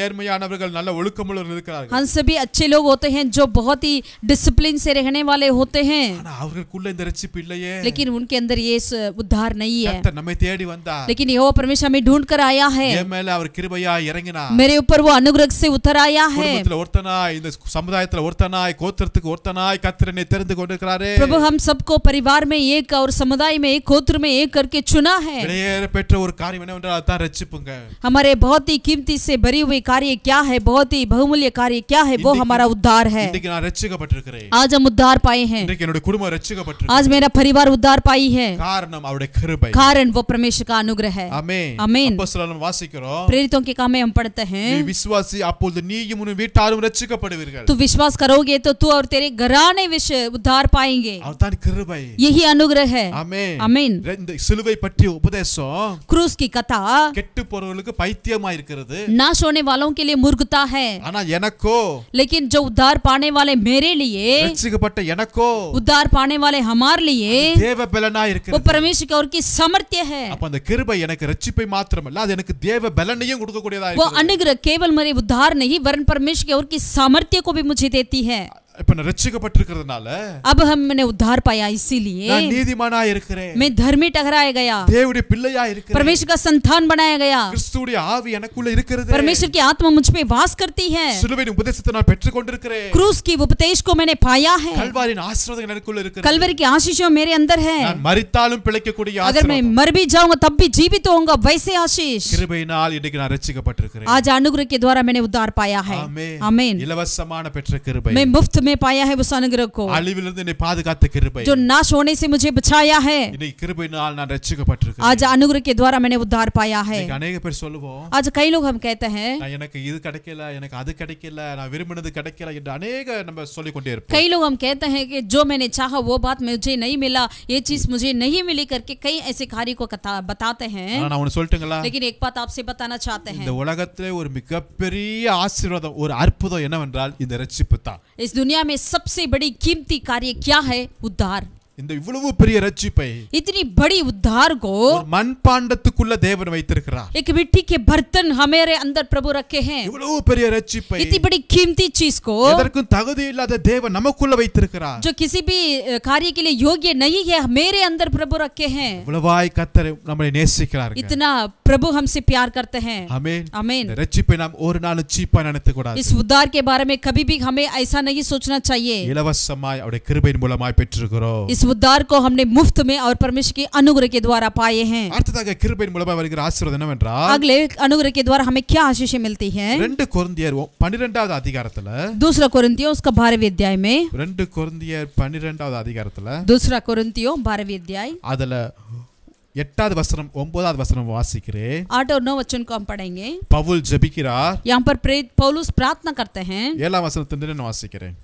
உண்மையானவர்கள் நல்ல ஒழுக்கமுள்ளவர்கள் இருக்கிறார்கள் हम सभी अच्छे लोग होते हैं जो बहुत ही डिसिप्लिन से रहने वाले होते हैं ஆனா அவர்களுக்குள்ள இந்த ரட்சிப்பு இல்லையே लेकिन उनके अंदर ये स- उद्धार नहीं है கர்த்தர் நம்மை தேடி வந்தார் लेकिन यह परमेश्वर हमें ढूंढ कर आया है என் மேல அவர் கிருபையா இறங்கினார் मेरे ऊपर वो अनुग्रह से उतर आया है குடும்பத்துல ஒருத்தனாய் இந்த சமுதாயத்துல ஒருத்தனாய் கோத்திரத்துக்கு ஒருத்தனாய் கத்திரனை தெரிந்து கொண்டிருக்கிறாரே प्रभु हम सबको परिवार में एक और समुदाय में एक गोत्र में एक करके चुना है விலையேற பெற்ற ஒரு காரியம் என்னவென்றால் அதான் ரட்சிப்புங்க हमारे बहुत ही कीमती से भरी हुई कार्य क्या है बहुत ही बहुमूल्य कार्य क्या है वो इंदिक- हमारा उद्धार है இன்னைக்கு நான் ரட்சிக்கப்பட்டிருக்கிறேன் आज हम उद्धार पाए हैं இன்றைக்கு என்னுடைய குடும்பம் ரட்சிக்கப்பட்டிருக்கு आज मेरा परिवार उद्धार पाई है காரணம் அவருடைய கிருபை कारण वो परमेश्वर का अनुग्रह है ஆமென் ஆமென். அப்போஸ்தலர் வாசிக்கிறோம் प्रेरितों के काम में हम पढ़ते हैं நீ விசுவாசி அப்பொழுது நீயும் உன் வீட்டாரும் ரட்சிக்கப்படுவீர்கள் तू विश्वास करोगे तो तू और तेरे घराने विश्व उद्धार पाएंगे அவர்தான் கிருபை यही अनुग्रह है ஆமென் आमीन இந்த சிலுவை பற்றிய உபதேசம் क्रूस की कथा கெட்டு போறவர்களுக்கு பைத்தியமா இருக்கிறது नाश होने वालों के लिए मूर्खता है ஆனா எனக்கோ लेकिन जो उद्धार पाने वाले मेरे लिए ரட்சிக்கப்பட்ட எனக்கோ उद्धार पाने वाले हमारे लिए தேவ பலனா वो இருக்கிறது परमेश्वर की ओर की सामर्थ्य है அப்ப அந்த கிருபை எனக்கு ரட்சிப்பை மாத்திரமல்ல அது எனக்கு தேவ பலனையும் கொடுக்கக்கூடியதா वो இருக்கிறது अनुग्रह केवल मेरे उद्धार नहीं वरन परमेश्वर की ओर की सामर्थ्य को भी मुझे देती है இப்ப நான் ரட்சிக்கப்பட்டிருக்கிறதுனால अब हम मैंने उद्धार पाया इसीलिए நான் நீதிமானா இருக்கிறேன் मैं धर्मी ठहराया गया தேவனுடைய பிள்ளையா இருக்கிறேன் परमेश्वर का संतान बनाया गया கிறிஸ்துவுடைய ஆவி எனக்குள்ள இருக்கிறது परमेश्वर की आत्मा मुझ पे वास करती है சிலுவையின் உபதேசத்தை நான் பெற்றுக் கொண்டிருக்கிறேன் क्रूस की उपदेश को मैंने पाया है கல்வாரின் ஆசீர்வாதம் எனக்குள்ள இருக்கிறது कलवरी की आशीषों मेरे अंदर है நான் மரித்தாலும் பிழைக்கக்கூடிய अगर मैं ஆசீர்வாதம் मर भी जाऊंगा तब भी जीवित होऊंगा वैसे आशीष கிருபையினால் இன்னைக்கு நான் ரட்சிக்கப்பட்டிருக்கிறேன் आज अनुग्रह के द्वारा मैंने उद्धार पाया है ஆமென். आमीन இலவசமான பெற்ற கிருபை मैं मुफ्त में पाया है उस अनुग्रह को அழிவிலிருந்து என்னை பாதுகாத்த கிருபை जो नाश होने से मुझे बचाया है இன்னைக்கு கிருபையினால் நான் ரட்சிக்கப்பட்டிருக்கிறேன் आज अनुग्रह के द्वारा मैंने उद्धार पाया है இன்னைக்கு अनेக பேர் சொல்லுவோம் आज कई लोग हम कहते हैं நான் எனக்கு இது கிடைக்கல எனக்கு அது கிடைக்கல நான் விரும்பினது கிடைக்கல என்று அநேக நம்ம சொல்லிக் கொண்டே இருப்போம் कई लोग हम कहते हैं कि जो मैंने चाहा वो बात मुझे नहीं मिला ये चीज मुझे नहीं मिली करके कई ऐसे कार्य को कथा बताते हैं ஆனா நான் ஒன்னு சொல்லட்டுங்களா लेकिन एक बात आपसे बताना चाहते हैं இந்த உலகத்திலே ஒரு மிகப்பெரிய ஆசீர்வாதம் ஒரு அற்புதம் என்னவென்றால் இந்த ரட்சிப்பு தான் इस दुनिया में सबसे बड़ी कीमती कार्य क्या है उद्धार இந்த இவ்வளவு பெரிய ரட்சிப்பை इतनी बड़ी उद्धार को ஒரு மண்பாண்டத்துக்குள்ள தேவன் வைத்திருக்கிறார் एक मिट्टी के बर्तन हमारे अंदर प्रभु रखे हैं இவ்வளவு பெரிய ரட்சிப்பை इतनी बड़ी कीमती चीज को எதற்கும் தகுதி இல்லாத தேவன் நமக்குள்ள வைத்திருக்கிறார் जो किसी भी अ, कार्य के लिए योग्य नहीं है मेरे अंदर प्रभु रखे हैं இவ்வளவாய் கத்தர் நம்மளை நேசிக்கிறார் इतना प्रभु हमसे प्यार करते हैं ஆமென் आमीन இந்த ரட்சிப்பை நாம் ஒரு நாளும் சீப்பா நினைத்து கூடாது इस उद्धार के बारे में कभी भी हमें ऐसा नहीं सोचना चाहिए இலவசமாய் அவருடைய கிருபையின் மூலமாய் பெற்றிருக்கிறோம் इस उद्धार को हमने मुफ्त में और परमेश्वर के अनुग्रह के द्वारा पाए हैं அடுத்ததாக கிருபையின் மூலமாய் வருகிற ஆசீர்வாதம் என்னவென்றால் अगले अनुग्रह के द्वारा हमें क्या आशीषें मिलती हैं ரெண்டு கொரிந்தியர் ஒ- பன்னிரெண்டாவது அதிகாரத்துல दूसरा कुरिन्तियों उसका बारहवीं अध्याय में ரெண்டு கொரிந்தியர் பன்னிரெண்டாவது அதிகாரத்துல दूसरा कुरिन्तियों बारहवीं अध्याय அதுல எட்டாவது வசனம் ஒன்பதாவது வசனம் வாசிக்கிறேன் आठ और नौ वचन को हम पढ़ेंगे பவுல் ஜெபிக்கிறார் यहाँ पर प्रेरित पौलुस प्रार्थना करते हैं ஏழாம் வசனத்திலிருந்து நான் வாசிக்கிறேன்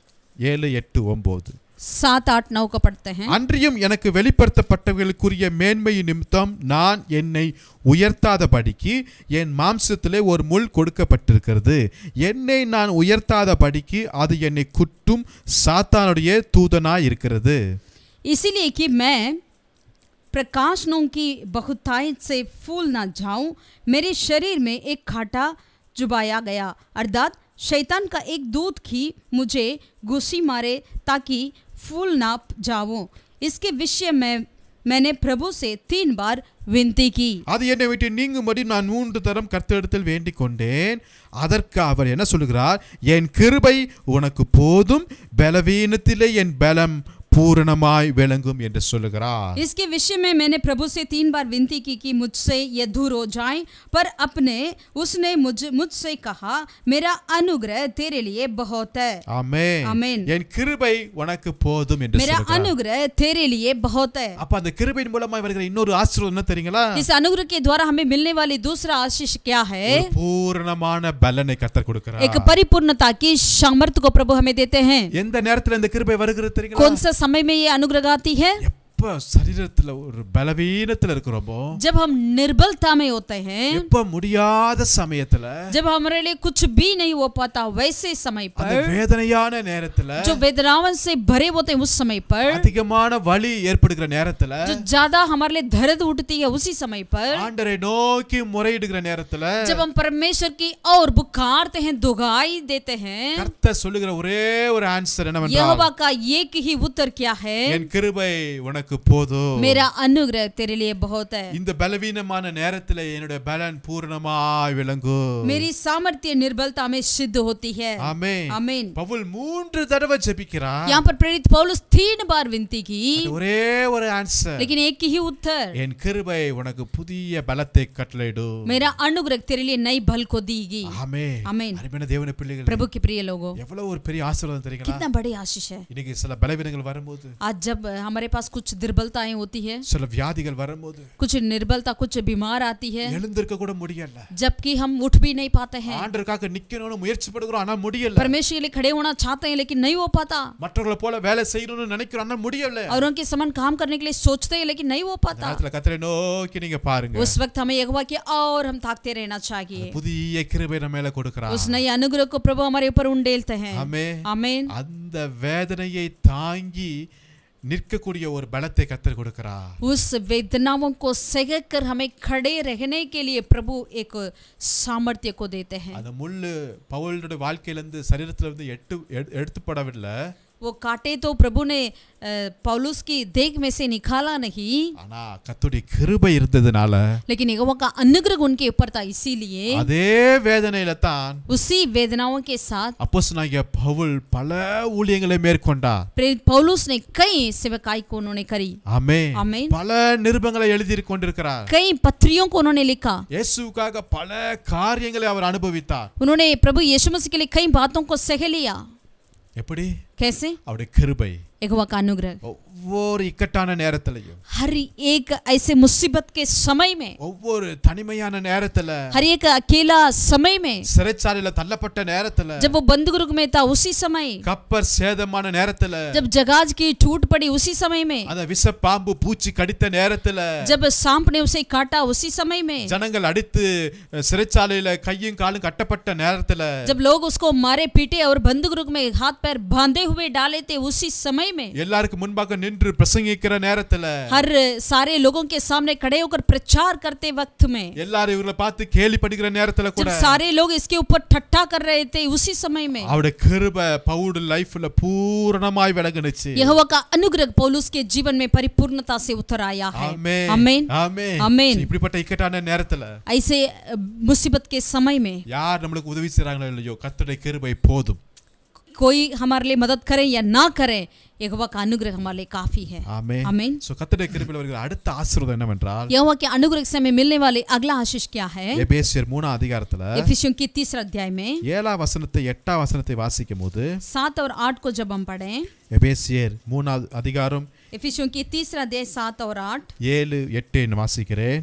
ஏழு எட்டு ஒன்பது सात आठ नौ को पढ़ते हैं அன்றியும் எனக்கு வெளிப்படுத்தப்பட்டவர்களுக்குரிய மேன்மை நிமித்தம் நான் என்னை உயர்த்தாதபடிக்கு என் மாம்சத்திலே ஒரு முள் கொடுக்கப்பட்டிருக்கிறது என்னை நான் உயர்த்தாதபடிக்கு அது என்னை குட்டும் சாத்தானுடைய தூதனாய் இருக்கிறது इसीलिए कि मैं प्रकाशनों की बहुतायत से फूल ना जाऊं मेरे शरीर में एक खाटा जुबाया गया अर्थात शैतान का एक दूत की मुझे घुसी मारे ताकि फूल ना जाऊं इसके विषय में मैंने प्रभु से तीन बार विनती की அது என்னை விட்டு நீங்கும்படி நான் மூன்று தரம் கர்த்தரிடத்தில் வேண்டிக் கொண்டேன் அதற்கு அவர் என்ன சொல்கிறார் என் கிருபை உனக்கு போதும் பலவீனத்திலே என் பலம் பூரணமாய் விளங்கும் என்று சொல்லுகிறார் इसके विषय में मैंने प्रभु से तीन बार विनती की कि मुझसे ये दूर हो जाए पर अपने उसने मुझ मुझसे कहा मेरा अनुग्रह तेरे लिए बहुत है ஆமென் ஆமென். என் கிருபை உனக்கு போதும் என்று मेरा சொல்லுகிறார் अनुग्रह तेरे लिए बहुत है அப்ப அந்த கிருபையின் மூலமாய் வருகிற இன்னொரு ஆசீர்வாதம் என்ன தெரியுங்களா इस अनुग्रह के द्वारा हमें मिलने वाली दूसरा आशीष क्या है ஒரு பூரணமான பலனை கர்த்தர் கொடுக்கிறார் एक परिपूर्णता की सामर्थ्य को प्रभु हमें देते हैं எந்த நேரத்துல இந்த கிருபை வருகிறது தெரியுங்களா कौन सा समय में ये अनुग्रह आती है எப்ப சரீரத்துல ஒரு பலவீனத்துல இருக்கிறோமோ जब हम निर्बलता में होते हैं எப்ப முடியாத சமயத்துல जब हमारे लिए कुछ भी नहीं हो पाता वैसे समय அந்த पर வேதனையான நேரத்துல जो वेदनावन से भरे होते हैं उस समय पर அதிகமான வலி ஏற்படுகிற நேரத்துல जो ज्यादा हमारे लिए दर्द उठती है उसी समय पर ஆண்டரை நோக்கி முறையிடுகிற நேரத்துல जब हम परमेश्वर की और पुकारते हैं दुगाई देते हैं கர்த்தர் சொல்லுகிற ஒரே ஒரு ஆன்சர் என்னவென்றால் यहोवा का एक ही उत्तर क्या है என் கிருபை உனக்கு போதும் मेरा अनुग्रह तेरे लिए बहुत है இந்த பலவீனமான நேரத்துல என்னுடைய பலன் பூர்ணமாய் விளங்கும் मेरी सामर्थ्य निर्बलता में सिद्ध होती है ஆமென் आमीन பவுல் மூன்று தடவை ஜெபிக்கிறார் यहाँ पर प्रेरित पौलुस तीन बार विनती की அது ஒரே ஒரு ஆன்சர் लेकिन एक ही उत्तर என் கிருபை உனக்கு புதிய பலத்தை கட்டளையிடும் मेरा अनुग्रह तेरे लिए नई बल को देगी ஆமே आमीन அருமையான தேவன பிள்ளைகள் प्रभु के प्रिय लोगों எவ்வளவு ஒரு பெரிய ஆசீர்வாதம் தெரியுங்களா कितना बड़ी आशीष है இன்னைக்கு சில பலவீனங்கள் வரும்போது आज जब हमारे पास कुछ दुर्बलताएं होती है சில வியாதிகள் வரும்போது कुछ निर्बलता कुछ बीमार आती है எழுந்திருக்க கூட முடியல जबकि हम उठ भी नहीं पाते हैं ஆண்டருக்காக நிக்கணும்னு முயற்சி படுகிறோம் ஆனா முடியல परमेश्वर के लिए खड़े होना चाहते हैं लेकिन नहीं हो पाता மற்றவர்களை போல வேலை செய்யணும்னு நினைக்கிறோம் ஆனா முடியல औरों के समान काम करने के लिए सोचते हैं लेकिन नहीं हो அந்த पाता நேரத்துல கத்தரை நோக்கி நீங்க பாருங்க उस वक्त हमें यहोवा की और हम ताकते रहना चाहिए புதிய கிருபை நம்ம மேல கொடுக்கிறார் उस नए अनुग्रह को प्रभु हमारे ऊपर उंडेलते हैं ஆமே आमीन அந்த வேதனையை தாங்கி நிற்கக்கூடிய ஒரு பலத்தை கத்தர் கொடுக்கிறார் उस वेदनाओं को सह कर हमें खड़े रहने के लिए प्रभु एक सामर्थ्य को देते हैं அந்த முள்ளு பவுலுடைய வாழ்க்கையில இருந்து சரீரத்துல இருந்து எட்டு எடு- எடுத்துப்படவில்லை वो काटे तो प्रभु ने अ, पौलुस की देख में से निकाला नहीं ஆனா கத்துடைய கிருபை இருந்ததுனால लेकिन यहोवा का अनुग्रह उनके ऊपर था इसीलिए அதே வேதனையில தான் उसी वेदनाओं के साथ அப்போஸ்தலனாகிய பவுல் பல ஊழியங்களை மேற்கொண்டார் प्रेरित पौलुस ने कई सेवकाई को उन्होंने करी ஆமே आमीन பல நிருபங்களை எழுதி கொண்டிருக்கிறார் कई पत्रियों को उन्होंने लिखा இயேசுவுக்காக பல காரியங்களை அவர் அனுபவித்தார் उन्होंने प्रभु यीशु मसीह के लिए कई बातों को सह लिया எப்படி कैसे அவருடைய கிருபை यहोवा का अनुग्रह ஒவ்வொரு இக்கட்டான நேரத்திலையும் हर एक ऐसे मुसीबत के समय में ஒவ்வொரு தனிமையான நேரத்துல हर एक अकेला समय में சிறைச்சாலையில தள்ளப்பட்ட நேரத்துல जब वो बंदगुर्ग में था उसी समय கப்பர் சேதமான நேரத்துல जब जगाज की टूट पड़ी उसी समय में அந்த விஷ பாம்பு பூச்சி கடித்த நேரத்துல जब सांप ने उसे काटा उसी समय में ஜனங்கள் அடித்து அஹ், சிறைச்சாலையில கையும் காலும் கட்டப்பட்ட நேரத்துல जब लोग उसको मारे पीटे और बंदगुर्ग में हाथ पैर बांधे हुए डाले थे उसी समय में எல்லாருக்கும் முன்பாக நின்று பிரசங்கிக்கிற நேரத்துல हर सारे लोगों के सामने खड़े होकर प्रचार करते वक्त में எல்லாரும் இவங்களை பார்த்து கேலி படிக்கிற நேரத்துல जब கூட सारे लोग इसके ऊपर ठट्ठा कर रहे थे उसी समय में அவருடைய கிருபை பவுடு லைஃப்ல பூரணமாய் விளங்குனுச்சு यहोवा का अनुग्रह पौलुस के जीवन में परिपूर्णता से उतर आया है ஆமென். आमीन ஆமென். ஆமென். இப்படிப்பட்ட இக்கட்டான நேரத்துல ऐसे अ, मुसीबत के समय में யார் நம்மளுக்கு உதவி செய்றாங்களோ இல்லையோ கர்த்தருடைய கிருபை போதும் कोई हमारे लिए मदद करे या ना करे यहोवा का अनुग्रह हमारे लिए काफी है ஆமென் आमीन சோ கர்த்தருடைய கிருபையில் வருகிற அடுத்த ஆசீர்வாதம் என்னவென்றால் यहोवा के अनुग्रह से हमें मिलने वाले अगला आशीष क्या है எபேசியர் மூணாம் அதிகாரத்துல इफिसियों की तीसरा अध्याय में ஏழாம் வசனத்தை எட்டாம் வசனத்தை வாசிக்கும் போது सात और आठ को जब हम पढ़ें எபேசியர் மூணாவது அதிகாரம் इफिसियों की तीसरा अध्याय सात और आठ ஏழு எட்டு என்று வாசிக்கிறேன்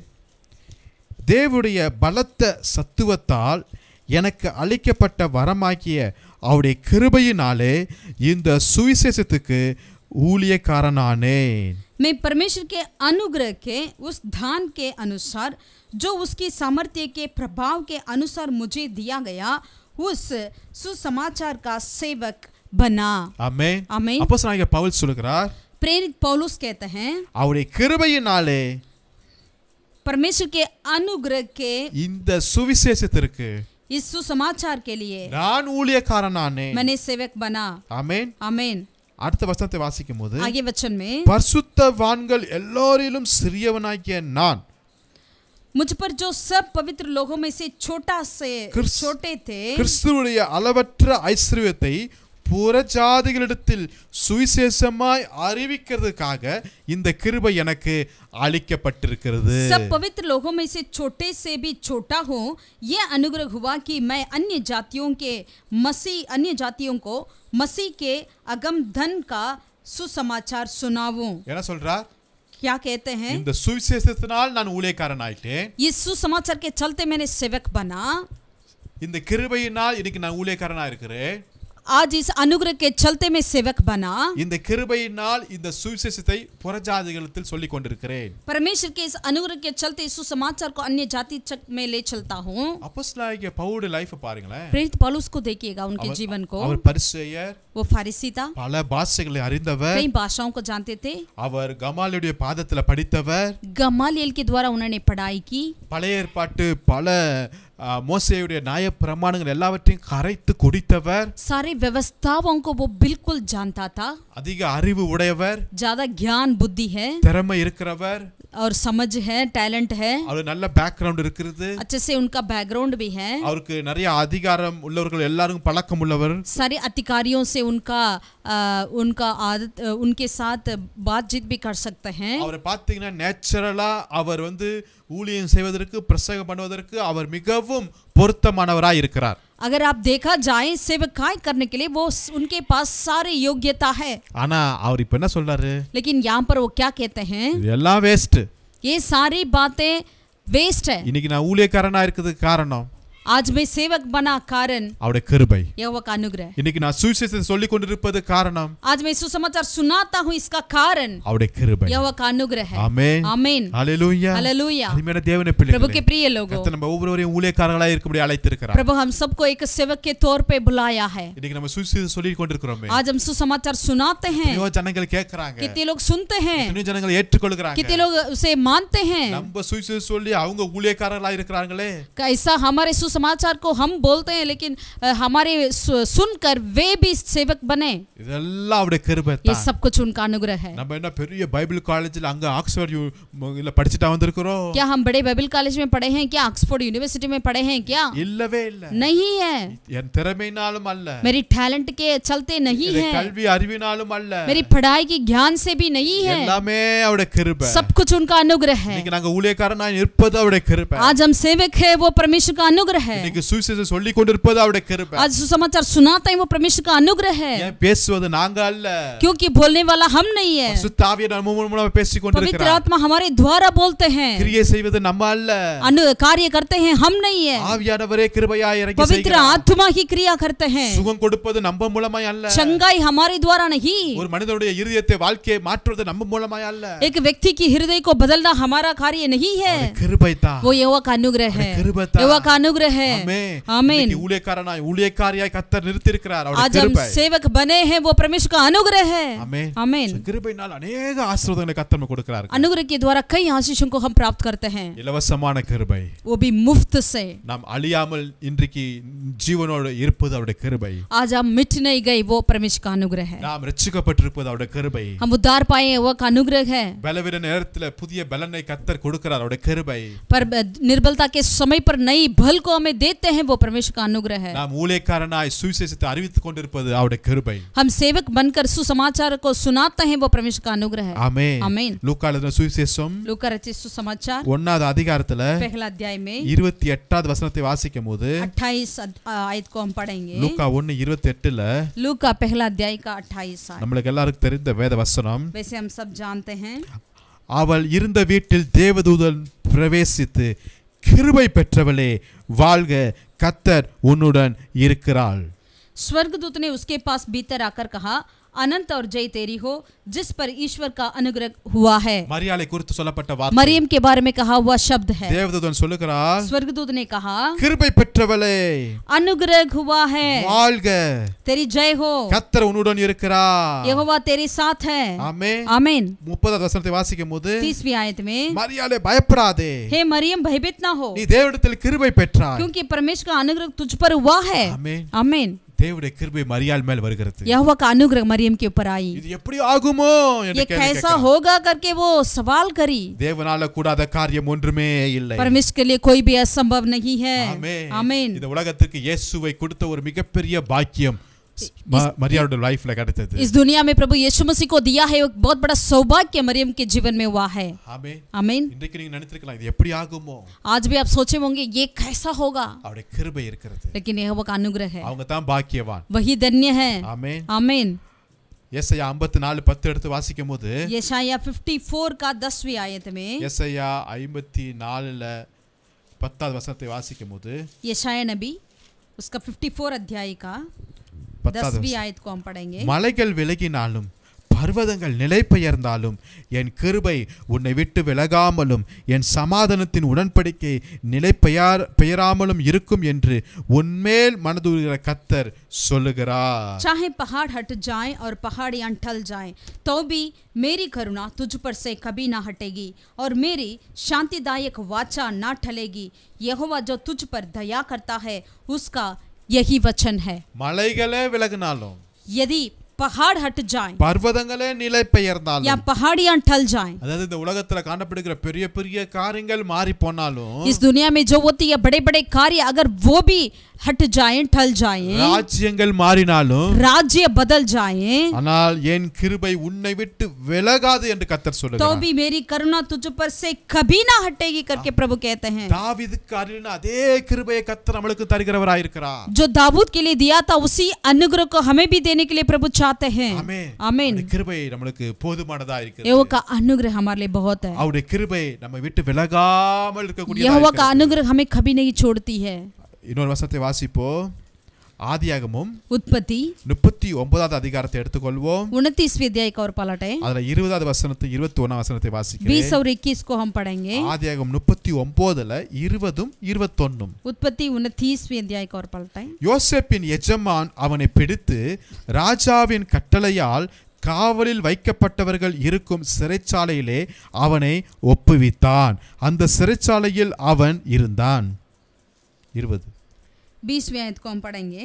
தேவனுடைய பலத்த சத்துவத்தால் எனக்கு அளிக்கப்பட்ட வரமாக்கிய அவருடைய கிருபையினாலே இந்த சுவிசேஷத்துக்கு ஊழியக்காரனானேன் मैं परमेश्वर के अनुग्रह के उस दान के अनुसार जो उसकी सामर्थ्य के प्रभाव के अनुसार मुझे दिया गया उस सुसमाचार का सेवक बना ஆமென் आमीन அப்போஸ்தலனாகிய பவுல் சொல்கிறார் प्रेरित पौलुस कहते हैं அவருடைய கிருபையினாலே परमेश्वर के अनुग्रह के இந்த சுவிசேஷத்திற்கு इस सुसमाचार के लिए நான் ஊழியக்காரனானேன் मैंने सेवक बना ஆமென் आमीन அடுத்த வசனத்தை வாசிக்கும் போது आगे वचन में பரிசுத்தவான்கள் எல்லோரிலும் சிறியவனாகிய நான் मुझ पर जो सब पवित्र लोगों में से छोटा से क्रिस- छोटे थे கிறிஸ்துவுடைய அளவற்ற ஐஸ்வர்யத்தை புறஜாதிகளிடத்தில் சுவிசேஷமாய் அறிவிக்கிறதுக்காக இந்த கிருபை எனக்கு அளிக்கப்பட்டிருக்கிறது सब पवित्र लोगों में से छोटे से भी छोटा हूँ यह अनुग्रह हुआ कि मैं अन्य जातियों के मसीह अन्य जातियों को मसीह के अगम धन का सुसमाचार सुनाऊं என்ன சொல்றார் क्या कहते हैं இந்த சுவிசேஷத்தினால் நான் ஊழியக்காரன் ஆயிட்டேன் ये सुसमाचार के चलते मैंने सेवक बना இந்த கிருபையினால் இன்னைக்கு நான் ஊழியக்காரனா இருக்கிறேன் आज इस अनुग्रह के चलते मैं सेवक बना இந்த கிருபையினால் இந்த சுவிசேஷத்தை புறஜாதிகளத்தில் சொல்லிக் கொண்டிருக்கிறேன் परमेश्वर के इस अनुग्रह के चलते इस सुसमाचार को अन्य जाति तक में ले चलता हूँ அப்போஸ்தலனாகிய பவுலுடைய லைஃப் பாருங்களேன் प्रेरित पौलुस को देखिएगा उनके जीवन को அவர் பரிசேயர் वो फारिसी था பல பாஷைகளை அறிந்தவர் कई भाषाओं को जानते थे அவர் கமாலுடைய பாதத்துல படித்தவர் गमालियल के द्वारा उन्होंने पढ़ाई की பழைய ஏற்பாட்டு பல ஆ, மோசேயுடைய நியாய பிரமாணங்கள் எல்லாவற்றையும் கரைத்து குடித்தவர் सारे व्यवस्थाओं को वो बिल्कुल जानता था அதிக அறிவு உடையவர் ज्यादा ज्ञान बुद्धि है திறமை இருக்கிறவர் और समझ है टैलेंट है அவர் நல்ல பேக்ரவுண்ட் இருக்கிறது अच्छे से उनका बैकग्राउंड भी है அவருக்கு நிறைய அதிகாரம் உள்ளவர்கள் எல்லாரும் பழக்கம் உள்ளவர் सारे अधिकारियों से उनका आ, उनका आदत आ, उनके साथ बातचीत भी कर सकते हैं அவரை பார்த்தீங்கன்னா நேச்சுரலா அவர் வந்து ஊழியம் செய்வதற்கு பிரசங்கம் பண்ணுவதற்கு அவர் மிகவும் பொருத்தமானவராய் இருக்கிறார் अगर आप देखा जाए सेवकाई करने के लिए वो उनके पास सारी योग्यता है ஆனா அவர் இப்ப என்ன சொல்றாரு लेकिन यहाँ पर वो क्या कहते हैं இது எல்லாம் வேஸ்ட் ये सारी बातें वेस्ट है இன்னைக்கு நான் ஊழியக்காரனா இருக்கிறதுக்கு காரணம் आज मैं सेवक बना कारण அவருடைய கிருபை यहोवा का अनुग्रह இன்னைக்கு நான் சுவிசேஷத்தை சொல்லிக் கொண்டிருப்பது காரணம் आज मैं सुसमाचार सुनाता हूँ इसका कारण அவருடைய கிருபை यहोवा का अनुग्रह है ஆமென் आमीन ஹalleluya हालेलुया அருமையான தேவனே प्रभु के பிள்ளைகளே प्रिय लोगों கர்த்தர் நம்ம ஒவ்வொருவரையும் ஊழியக்காரர்களாய் இருக்கும்படி அழைத்திருக்கிறார் प्रभु हम सबको एक सेवक के तौर पे बुलाया है இன்னைக்கு நம்ம சுவிசேஷம் சொல்லிக் கொண்டிருக்கிறோமே आज हम सुसमाचार सुनाते हैं எத்தனையோ ஜனங்கள் கேட்கறாங்க कितने लोग सुनते हैं எத்தனையோ ஜனங்கள் ஏற்றுக்கொள்கிறாங்க कितने लोग उसे मानते हैं நம்ம சுவிசேஷம் சொல்லி அவங்க ஊழியக்காரர்களா இருக்கிறாங்களே ऐसा हमारे सुसमाचार को हम बोलते हैं लेकिन अ, हमारे सु- सुनकर वे भी सेवक बने இதெல்லாம் அவருடைய கிருபை ये தான் सब कुछ उनका अनुग्रह है நம்ம என்ன பெரிய பைபிள் காலேஜ்ல அங்க ஆக்ஸ்போர்ட் யூ- ம- இல்ல படிச்சுட்டா வந்திருக்கிறோம் क्या हम बड़े बाइबल कॉलेज में पढ़े हैं क्या ऑक्सफोर्ड यूनिवर्सिटी में पढ़े हैं क्या இல்லவே இல்ல नहीं है என் திறமையினாலும் அல்ல मेरी टैलेंट के चलते नहीं இது है கல்வி அறிவினாலும் அல்ல मेरी पढ़ाई की ज्ञान से भी नहीं है எல்லாமே அவருடைய கிருபை सब कुछ उनका अनुग्रह है இன்னைக்கு நாங்க ஊழியக்காரனா இருப்பது அவருடைய கிருபை आज हम सेवक है वो परमेश्वर का अनुग्रह है இன்னைக்கு சுவிசேஷம் சொல்லி கொண்டிருப்பது அவருடைய கிருபை आज सुसमाचार सुनाते हैं वो परमेश्वर का अनुग्रह है ஏன் பேசுவது நாங்க அல்ல क्योंकि बोलने वाला हम नहीं है சுத்தாவிய நம்ம மூலமா பேசிக் पवित्र கொண்டிருக்கிறார் आत्मा हमारे द्वारा बोलते हैं கிரியை செய்வது நம்ம அல்ல अनु कार्य करते हैं हम नहीं है ஆவியானவரே கிருபையாய் இறங்கி पवित्र செய்கிறார் आत्मा ही क्रिया करते हैं சுகம் கொடுப்பது நம்ம மூலமாய் அல்ல चंगाई हमारे द्वारा नहीं ஒரு மனிதனுடைய இருதயத்தை வாழ்க்கையை மாற்றுவது நம்ம மூலமாய் அல்ல एक व्यक्ति की हृदय को बदलना हमारा कार्य नहीं है அவருடைய கிருபை தான் वो यहोवा का अनुग्रह है அவருடைய கிருபை தான். यहोवा का अनुग्रह है ஆமென். आमीन இன்னைக்கு ஊழியக்காரனாய் ஊழியக்காரியாய் கத்தர் நிறுத்தியிருக்கிறார் அவருடைய आज हम கிருபை सेवक बने हैं वो परमेश्वर का अनुग्रह है ஆமென் आमीन So, கிருபையினால் அநேக ஆசீர்வாதங்களை கத்தர் நமக்கு கொடுக்கிறார் अनुग्रह के द्वारा कई आशीषों को हम प्राप्त करते हैं இலவசமான கிருபை वो भी मुफ्त से நாம் அழியாமல் இன்றைக்கு ஜீவனோடு இருப்பது அவருடைய கிருபை आज हम मिट नहीं गए वो परमेश्वर का अनुग्रह है நாம் ரட்சிக்கப்பட்டிருப்பது அவருடைய கிருபை हम उद्धार पाए हैं वो का अनुग्रह है பலவீன நேரத்துல புதிய பலனை கத்தர் கொடுக்கிறார் அவருடைய கிருபை पर निर्बलता के समय पर नई बल को हमें देते हैं वो परमेश्वर का अनुग्रह है நாம் ஊழியக்காரனாய் சுவிசேஷத்தை அறிவித்துக் கொண்டிருப்பது அவருடைய கிருபை हम सेवक बनकर सुसमाचार को सुनाते हैं वो परमेश्वर का अनुग्रह है ஆமே आमीन லூக்கா எழுதின சுவிசேஷம் लूका रचित सुसमाचार ஒன்னாவது அதிகாரத்துல पहला अध्याय में இருபத்தி எட்டாவது வசனத்தை வாசிக்கும் போது 28 आयत को हम पढ़ेंगे லூக்கா ஒன்னு இருபத்தி எட்டுல लूका पहला अध्याय का 28 आयत நம்மளுக்கு எல்லாருக்கும் தெரிந்த வேத வசனம் वैसे हम सब जानते हैं அவள் இருந்த வீட்டில் தேவதூதன் பிரவேசித்து கிருபை பெற்றவளே வாழ்க கத்தர் உன்னுடன் இருக்கிறாள் स्वर्गदूत ने उसके पास भीतर आकर कहा अनंत और जय तेरी हो जिस पर ईश्वर का अनुग्रह हुआ है மரியாதை குறித்து சொல்லப்பட்ட வார்த்தை मरियम के बारे में कहा हुआ शब्द है தேவதூதன் சொல்லுகிறார் स्वर्गदूत ने कहा கிருபை பெற்றவளே अनुग्रह हुआ है வாழ்க तेरी जय हो கத்தர் உன்னுடன் இருக்கிறார் यहोवा तेरे साथ है ஆமே आमीन முப்பதாவது வசனத்தை வாசிக்கும் போது तीसवीं आयत में மரியாதை பயப்படாதே हे मरियम भयभीत ना हो நீ தேவனிடத்தில் கிருபை பெற்றாய் क्योंकि परमेश्वर का अनुग्रह तुझ पर हुआ है ஆமென் आमीन தேவனுடைய கிருபை மரியாள் மேல் வருகிறது यहोवा का अनुग्रह मरियम के ऊपर आई இது எப்படி ஆகுமோ என்று ये கேள்வி कैसा கேட்கிறார். होगा करके वो सवाल करी தேவனால கூடாத காரியம் ஒன்றுமே இல்லை परमेश्वर के लिए कोई भी असंभव नहीं है ஆமென். आमीन இந்த உலகத்திற்கு இயேசுவை கொடுத்த ஒரு மிகப்பெரிய பாக்கியம் ம- மரியாளுடைய லைஃப்ல கிடைத்தது इस दुनिया में प्रभु यीशु मसीह को दिया है एक बहुत बड़ा सौभाग्य मरियम के जीवन में हुआ है ஆமென் आमीन இன்றைக்கு நீங்க நினைத்திருக்கலாம் இது எப்படி ஆகுமோ आज भी आप सोचे होंगे ये कैसा होगा அவருடைய கிருபை இருக்கிறது लेकिन यह का अनुग्रह है அவங்க தான் பாக்கியவான் वही धन्य है ஆமென் आमीन எஸ்ஐயா ஐம்பத்தி நாலு பத்து எடுத்து வாசிக்கும் போது यशाया 54 का 10वीं आयत में எஸ்ஐயா ஐம்பத்தி நாலுல பத்தாவது வசனத்தை வாசிக்கும் போது यशाया नबी उसका 54 अध्याय का பத்தாவது दसवीं आयत को हम पढ़ेंगे மலைகள் விலகினாலும் பர்வதங்கள் நிலை பெயர்ந்தாலும் என் கிருபை உன்னை விட்டு விலகாமலும் என் சமாதானத்தின் உடன்படிக்கை நிலை பெயர் பெயராமலும் இருக்கும் என்று உன்மேல் மனதுருகிற கத்தர் சொல்லுகிறார் चाहे पहाड़ हट जाएं और पहाड़ियां टल जाएं तो भी मेरी करुणा तुझ पर से कभी ना हटेगी और मेरी शांतिदायक वाचा ना टलेगी यहोवा जो तुझ पर दया करता है उसका यही वचन है மலைகளே விலகினாலும் यदि पहाड़ हट जाएं பர்வதங்களே நிலை या பெயர்ந்தாலும் पहाड़ियां टल जाएं அதாவது இந்த உலகத்துல காணப்படுகிற பெரிய பெரிய காரியங்கள் மாறி போனாலும் इस दुनिया में जो होती है बड़े बड़े कार्य अगर वो भी हट जाएं टल जाएं ராஜ்யங்கள் மாறினாலும் राज्य बदल जाएं ஆனால் என் கிருபை உன்னை விட்டு விலகாது என்று கத்தர் तो சொல்லுகிறார் भी मेरी करुणा तुझ पर से कभी ना हटेगी करके प्रभु कहते हैं தாவீதுக்கு அருளின அதே கிருபையை கத்தர் நம்மளுக்கு தருகிறவராயிருக்கிறார் जो दाऊद के लिए दिया था उसी अनुग्रह को हमें भी देने के लिए प्रभु चाहते हैं ஆமென் आमीन அவருடைய கிருபை நம்மளுக்கு போதுமானதா இருக்கிறது यहोवा का अनुग्रह हमारे लिए बहुत है அவருடைய கிருபை நம்ம விட்டு விலகாமல் இருக்கக்கூடிய यहोवा का अनुग्रह हमें कभी नहीं छोड़ती है இன்னொரு வசனத்தை வாசிப்போ ஆதியாகமும் उत्पत्ति முப்பத்தி ஒன்பதாவது அதிகாரத்தை எடுத்துக்கொள்வோம் उनतीसवीं अध्याय का और पलट है அதுல இருபதாவது வசனத்தை இருபத்தி ஒன்னாம் வசனத்தை வாசிக்கிறேன் बीस और इक्कीस को हम पढ़ेंगे ஆதியாகம் முப்பத்தி ஒன்பதுல இருபதும் இருபத்தொன்னும் उत्पत्ति उनतीसवीं अध्याय का और पलट है யோசேப்பின் எஜமான் அவனை பிடித்து ராஜாவின் கட்டளையால் காவலில் வைக்கப்பட்டவர்கள் இருக்கும் சிறைச்சாலையிலே அவனை ஒப்புவித்தான் அந்த சிறைச்சாலையில் அவன் இருந்தான் இருபது बीसवें आयत को हम पढ़ेंगे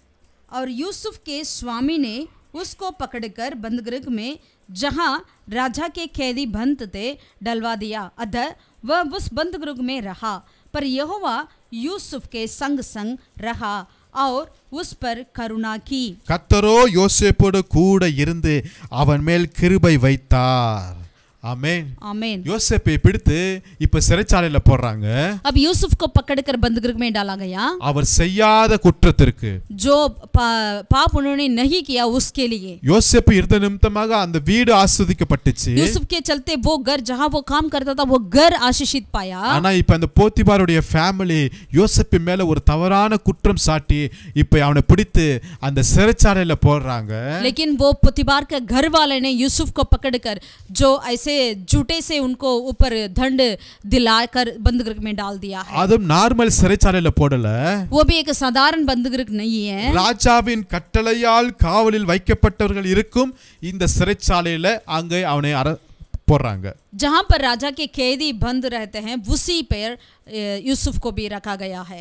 और यूसुफ के स्वामी ने उसको पकड़कर बंदगृह में जहाँ राजा के कैदी बंद थे डलवा दिया अतः वह उस बंदगृह में रहा पर यहोवा यूसुफ के संग संग रहा और उस पर करुणा की கத்தரோ யோசேப்போடு கூட இருந்து அவன் மேல் கிருபை வைத்தார் ஆமென் आमीन யோசேப்பை பிடித்து இப்ப சிறைச்சாலையில போடுறாங்க अब यूसुफ को पकड़कर बंदगृह में डाला गया அவர் செய்யாத குற்றத்திற்கு जो पा, पाप उन्होंने नहीं किया उसके लिए யோசேப்பு இருந்த நிமித்தமாக அந்த வீடு ஆஸ்வதிக்கப்பட்டுச்சு यूसुफ के चलते वो घर जहाँ वो काम करता था वो घर आशीषित पाया ஆனா இப்ப அந்த போத்திபாருடைய ஃபேமிலி யோசேப்பு மேல ஒரு தவறான குற்றம் சாட்டி இப்ப அவனை பிடித்து அந்த சிறைச்சாலையில போடுறாங்க लेकिन वो पुतिबार के घर वाले ने यूसुफ को पकड़कर जो ऐसे झूठे से उनको ऊपर दंड दिलाकर बंदगृह में डाल दिया है அதுவும் நார்மல் சிறைச்சாலையில போடல वो भी एक साधारण बंदगृह नहीं है ராஜாவின் கட்டளையால் காவலில் வைக்கப்பட்டவர்கள் இருக்கும் இந்த சிறைச்சாலையில அங்கே அவனை அர போடுறாங்க जहाँ पर राजा के कैदी बंद रहते हैं उसी पर अ, यूसुफ को भी रखा गया है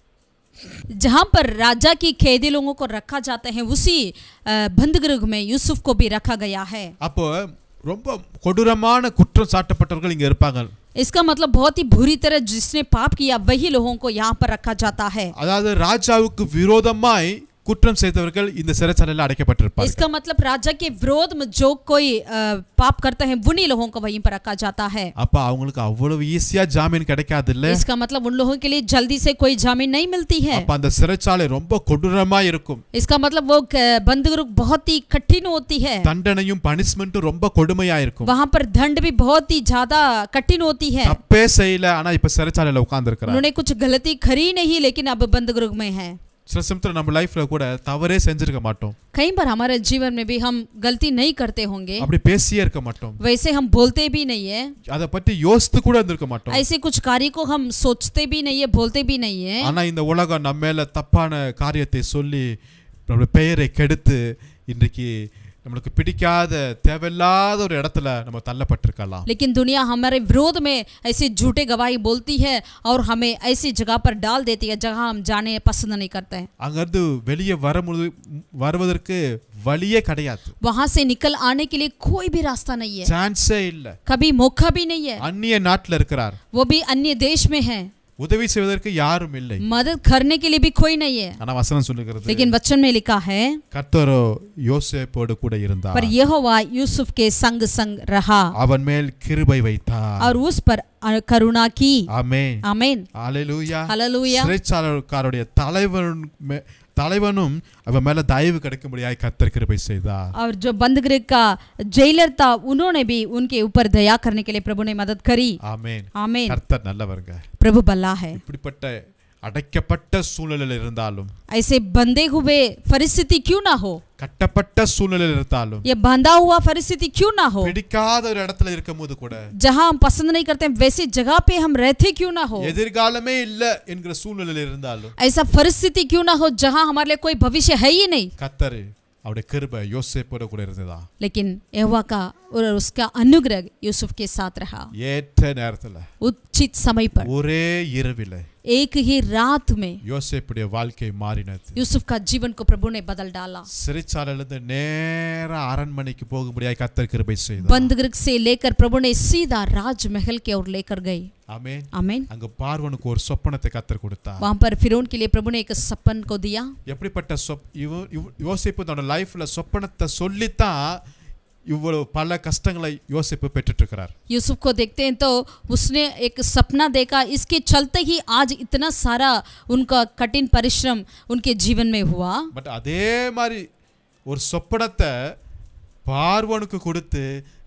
जहाँ पर राजा की कैदी लोगों को रखा जाता है उसी अ, बंदगृह में यूसुफ को भी रखा गया है அப்போ ரொம்ப கொடூரமான குற்றம் சாட்டப்பட்டவர்கள் இங்க இருப்பாங்க इसका मतलब बहुत ही बुरी तरह जिसने पाप किया वही लोगों को यहाँ पर रखा जाता है அதாவது ராஜாவுக்கு விரோதமாய் குற்றம் செய்தவர்கள் இந்த சிறைச்சாலையில் அடைக்கப்பட்டிருப்பார்கள் इसका मतलब राजा के विरोध में जो कोई अ, पाप करता है उन्हीं लोगों को वहीं पर रखा जाता है அப்ப அவங்களுக்கு அவ்வளவு ஈஸியா ஜாமீன் கிடைக்காது இல்ல इसका मतलब उन लोगों के लिए जल्दी से कोई जामीन नहीं मिलती है அப்ப அந்த சிறைச்சாலை ரொம்ப கொடூரமா இருக்கும் इसका मतलब वो क- बंदगृह बहुत ही कठिन होती है தண்டனையும் பனிஷ்மெண்ட்டும் ரொம்ப கொடுமையா இருக்கும் वहां पर दंड भी बहुत ही ज्यादा कठिन होती है தப்பே செய்யல ஆனா இப்ப சிறைச்சாலையில உட்கார்ந்து उन्होंने कुछ गलती करी नहीं लेकिन अब बंदगृह में है சில சமயத்துல நம்ம லைஃப்ல கூட தவறே செஞ்சிருக்க மாட்டோம் कई बार हमारे जीवन में भी हम गलती नहीं करते होंगे அப்படி பேசியே இருக்க மாட்டோம் वैसे हम बोलते भी नहीं है அதை பத்தி யோசித்து கூட இருந்திருக்க மாட்டோம் ऐसे कुछ कार्य को हम सोचते भी नहीं है बोलते भी नहीं है ஆனா இந்த உலகம் நம்ம மேல தப்பான காரியத்தை சொல்லி நம்மளோட பெயரை கெடுத்து இன்றைக்கு நம்மளுக்கு பிடிக்காத தேவையில்லாத ஒரு இடத்துல நம்ம தள்ளப்பட்டிருக்கலாம் लेकिन दुनिया हमारे विरोध में ऐसे झूठे गवाही बोलती है और हमें ऐसी जगह पर डाल देती है जहां हम जाने पसंद नहीं करते हैं அங்கிருந்து வெளியே வர முழு- வருவதற்கு வழியே கிடையாது वहां से निकल आने के लिए कोई भी रास्ता नहीं है சான்ஸே இல்ல कभी मौका भी नहीं है அந்நிய நாட்டுல இருக்கிறார் वो भी अन्य देश में है உதவி செய்வதற்கு யாரும் இல்லை मदद करने के लिए भी कोई नहीं है ஆனா வசனம் சொல்லுகிறது लेकिन वचन में लिखा है கர்த்தரோ யோசேப்போடு கூட இருந்தார் पर यहोवा यूसुफ के संग संग रहा அவன் மேல் கிருபை வைத்தார் और उस पर अ- करुणा की ஆமென் आमीन ஹalleluya हालेलुया சிறைச்சாலைக்காரருடைய தலைவன் மே- தலைவனும் அவன் மேல தயவு கிடைக்கும்படியாய் கர்த்தர் கிருபை செய்தார் और जो बंदगृह का जेलर था उन्होंने भी उनके ऊपर दया करने के लिए प्रभु ने मदद करी ஆமென் आमीन கர்த்தர் நல்லவருங்க प्रभु भला है இப்படிப்பட்ட அடைக்கப்பட்ட சூழ்நிலையில் இருந்தாலும் ऐसे बंधे हुए परिस्थिति क्यों ना हो கட்டப்பட்ட சூழ்நிலையில் இருந்தாலும் ये बंधा हुआ परिस्थिति क्यों ना हो பிடிக்காத ஒரு இடத்துல இருக்கும்போது கூட जहाँ हम पसंद नहीं करते हैं वैसी जगह पे हम रहते क्यों ना हो எதிர்காலமே இல்ல என்கிற சூழ்நிலையில் இருந்தாலும் ऐसा परिस्थिति क्यों ना हो जहाँ हमारे लिए कोई भविष्य है ही नहीं கத்தரு அவருடைய கிருபை யோசேப்போட கூட இருந்ததா लेकिन यहोवा का और उसका अनुग्रह यूसुफ के साथ रहा ஏற்ற நேரத்துல उचित समय पर ஒரே இரவில एक ही रात में யோசேப்புடைய வாழ்க்கை மாறினது यूसुफ का जीवन को प्रभु ने बदल डाला சிறைச்சாலையிலிருந்து நேரா அரண்மனைக்கு போகும்படியாய் கத்தர் கிருபை செய்தார் बंद गृह से लेकर प्रभु ने सीधा राजमहल की ओर लेकर गए ஆமென் आमीन அங்க பார்வனுக்கு ஒரு சொப்பனத்தை கத்தர் கொடுத்தார் वहां पर फिरौन के लिए प्रभु ने एक सपन को दिया எப்படிப்பட்ட சொப் இவ இவ- யோசேப்பு தன்னோட லைஃப்ல சொப்பனத்தை சொல்லித்தான் இவ்வளவு பல கஷ்டங்களை யோசிப்பு பெற்றுட்டு இருக்கிறார் यूसुफ को देखते हैं तो उसने एक सपना देखा इसके चलते ही आज इतना सारा उनका कठिन परिश्रम उनके जीवन में हुआ பட் அதே மாதிரி ஒரு சொப்பனத்தை பார்வனுக்கு கொடுத்து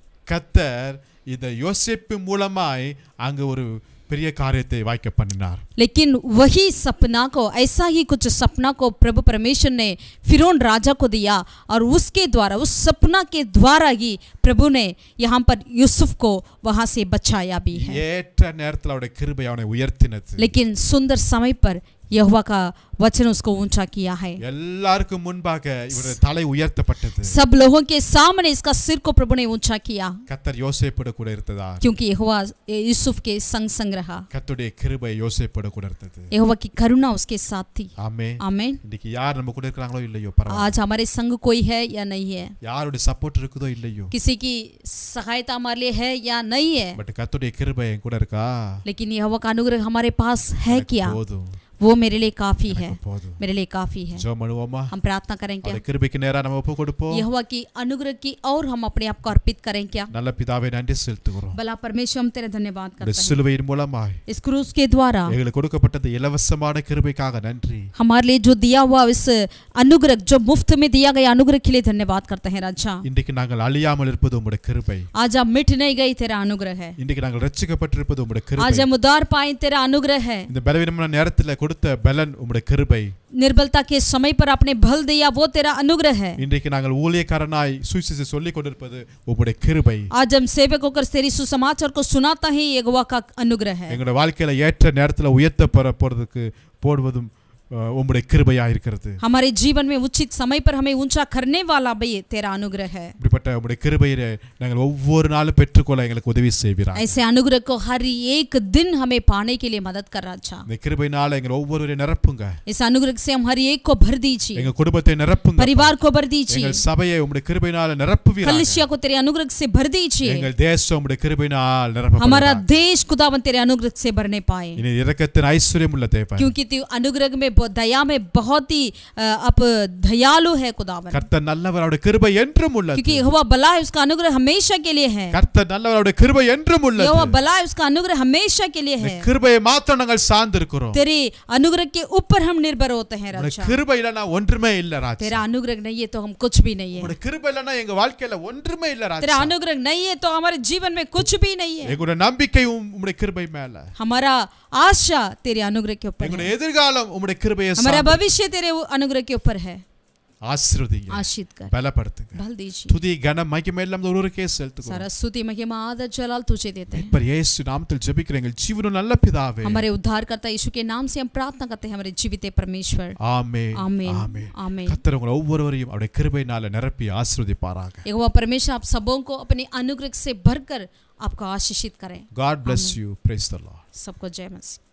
கத்தர் இந்த யோசிப்பு மூலமாய் அங்க ஒரு பெரிய காரியத்தை வாய்க்க பண்ணினார் लेकिन वही सपना को ऐसा ही कुछ सपना को प्रभु परमेश्वर ने फिरौन राजा को दिया और उसके द्वारा उस सपना के द्वारा ही प्रभु ने यहाँ पर यूसुफ को वहाँ से बचाया भी है ஏற்ற நேரத்தில் அவருடைய கிருபை அவனை உயர்த்தினது लेकिन सुंदर समय पर यहोवा का वचन उसको ऊंचा किया है எல்லாருக்கும் முன்பாக இவருடைய தலை உயர்த்தப்பட்டது सब लोगों के सामने इसका सिर को प्रभु ने ऊंचा किया கத்தர் யோசேப்போட கூட இருந்ததா क्योंकि यहोवा यूसुफ के संग संग रहा கத்துடைய கிருபை யோசேப்போட கூட இருந்தது यहोवा की करुणा उसके साथ थी ஆமே आमीन இன்னைக்கு யார் நம்ம கூட இருக்கிறாங்களோ இல்லையோ பரவாயில்ல आज हमारे संग कोई है या नहीं है யாருடைய சப்போர்ட் இருக்குதோ இல்லையோ किसी की सहायता हमारे लिए है या नहीं है பட் கத்துடைய கிருபை என் கூட இருக்கா लेकिन यहोवा का अनुग्रह हमारे पास है எனக்கு क्या போதும் वो मेरे लिए काफी है எனக்கு போதும் मेरे लिए काफी है ஜோ பண்ணுவோமா हम प्रार्थना करें क्या அந்த கிருபைக்கு நேரா நம்ம ஒப்பு கொடுப்போம் यहोवा की अनुग्रह की और हम अपने आप को अर्पित करें क्या நல்ல பிதாவை நன்றி செலுத்துகிறோம் भला परमेश्वर हम तेरे धन्यवाद இந்த करते हैं சிலுவையின் மூலமாய் इस क्रूस के द्वारा எங்களுக்கு கொடுக்கப்பட்டது இலவசமான கிருபைக்காக நன்றி हमारे लिए जो दिया हुआ इस अनुग्रह जो मुफ्त में दिया गया अनुग्रह के लिए धन्यवाद करते हैं राजा இன்றைக்கு நாங்கள் அழியாமல் இருப்பது உம்முடைய கிருபை आज हम मिट नहीं गई तेरा अनुग्रह है இன்றைக்கு நாங்கள் ரட்சிக்கப்பட்டிருப்பது உம்முடைய आज கிருபை हम उदार पाए तेरा अनुग्रह है இந்த பலவீனமான நேரத்தில் கொடுத்த பலன் உம்முடைய கிருபை निर्बलता के समय पर आपने भल दिया वो तेरा अनुग्रह है இன்றைக்கு நாங்கள் ஊழியக்காரனாய் சுவிசேஷத்தை சொல்லிக் கொண்டிருப்பது உம்முடைய கிருபை आज हम सेवक होकर तेरी सुसमाचार को सुनाता ही यहोवा का अनुग्रह है எங்களோட வாழ்க்கையில ஏற்ற நேரத்தில் உயர்த்தப்பட போறதுக்கு போடுவதும் அஹ், உம்முடைய கிருபையா இருக்கிறது हमारे जीवन में उचित समय पर हमें ऊंचा करने वाला भी तेरा अनुग्रह है இப்படிப்பட்ட உம்முடைய கிருபையை நாங்கள் ஒவ்வொரு நாளும் பெற்றுக்கொள்ள எங்களுக்கு உதவி செய்வீராக ऐसे अनुग्रह को हर एक दिन हमें पाने के लिए मदद कर अच्छा இந்த கிருபையினால எங்களை ஒவ்வொருவரையும் நிரப்புங்க इस अनुग्रह से हम हर एक को भर दीजिए எங்க குடும்பத்தை நிரப்புங்க परिवार को भर दीजिए எங்கள் சபையை உம்முடைய கிருபையினால நிரப்புவீராக कलिसिया को तेरे अनुग्रह से भर दीजिए எங்கள் தேசம் உம்முடைய கிருபையினால் हमारा நிரப்பப்படுவதாக देश खुदावन तेरे अनुग्रह से भरने पाए இனி இரக்கத்தின் ஐஸ்வர்யம் உள்ள தேவன் क्योंकि तू अनुग्रह में ब- दया में बहुत ही अ, अप दयालु है खुदावन கர்த்தர் நல்லவர் அவருடைய கிருபை என்றும் உள்ளது क्योंकि यहोवा भला है उसका अनुग्रह हमेशा के लिए है கர்த்தர் நல்லவர் அவருடைய கிருபை என்றும் உள்ளது यहोवा भला है उसका अनुग्रह हमेशा के लिए இந்த है கிருபையை மாத்திரம் நாங்கள் சார்ந்திருக்கிறோம் तेरे अनुग्रह के ऊपर हम निर्भर होते हैं உங்களுடைய रक्षा கிருபை இல்லைன்னா ஒன்றுமே இல்ல ராஜா तेरा अनुग्रह नहीं है तो हम कुछ भी नहीं है உங்களுடைய கிருபை இல்லைன்னா எங்க வாழ்க்கையில ஒன்றுமே இல்ல तेरा ராஜா अनुग्रह नहीं है तो हमारे जीवन में कुछ भी नहीं है எங்களுடைய நம்பிக்கை உம்- உம்முடைய கிருபை மேல हमारा आशा तेरे अनुग्रह के ऊपर है எங்களுடைய எதிர்காலம் உம்முடைய கிருபையை हमारा சார்ந்து भविष्य तेरे अनुग्रह के ऊपर है ஆசீர்வதிங்க आशीष कर பலப்படுத்துங்க भल दीजिए துதி கன மகிமை எல்லாம் ஒருவருக்கே செலுத்துகிறோம் सारा स्तुति महिमा आदर जलाल तुझे देते हैं இப்ப இயேசு நாமத்தில் ஜெபிக்கிற எங்கள் ஜீவனும் நல்ல பிதாவே हमारे उद्धारकर्ता यीशु के नाम से हम प्रार्थना करते हैं हमारे जीवित परमेश्वर ஆமே आमीन ஆமே आमीन கத்தர் உங்களை ஒவ்வொருவரையும் அவருடைய கிருபையினால நிரப்பி ஆசீர்வதிப்பாராக यहोवा परमेश्वर आप सबों को अपने अनुग्रह से भरकर आपको आशीषित करें God bless you praise the Lord सबको जय मसीह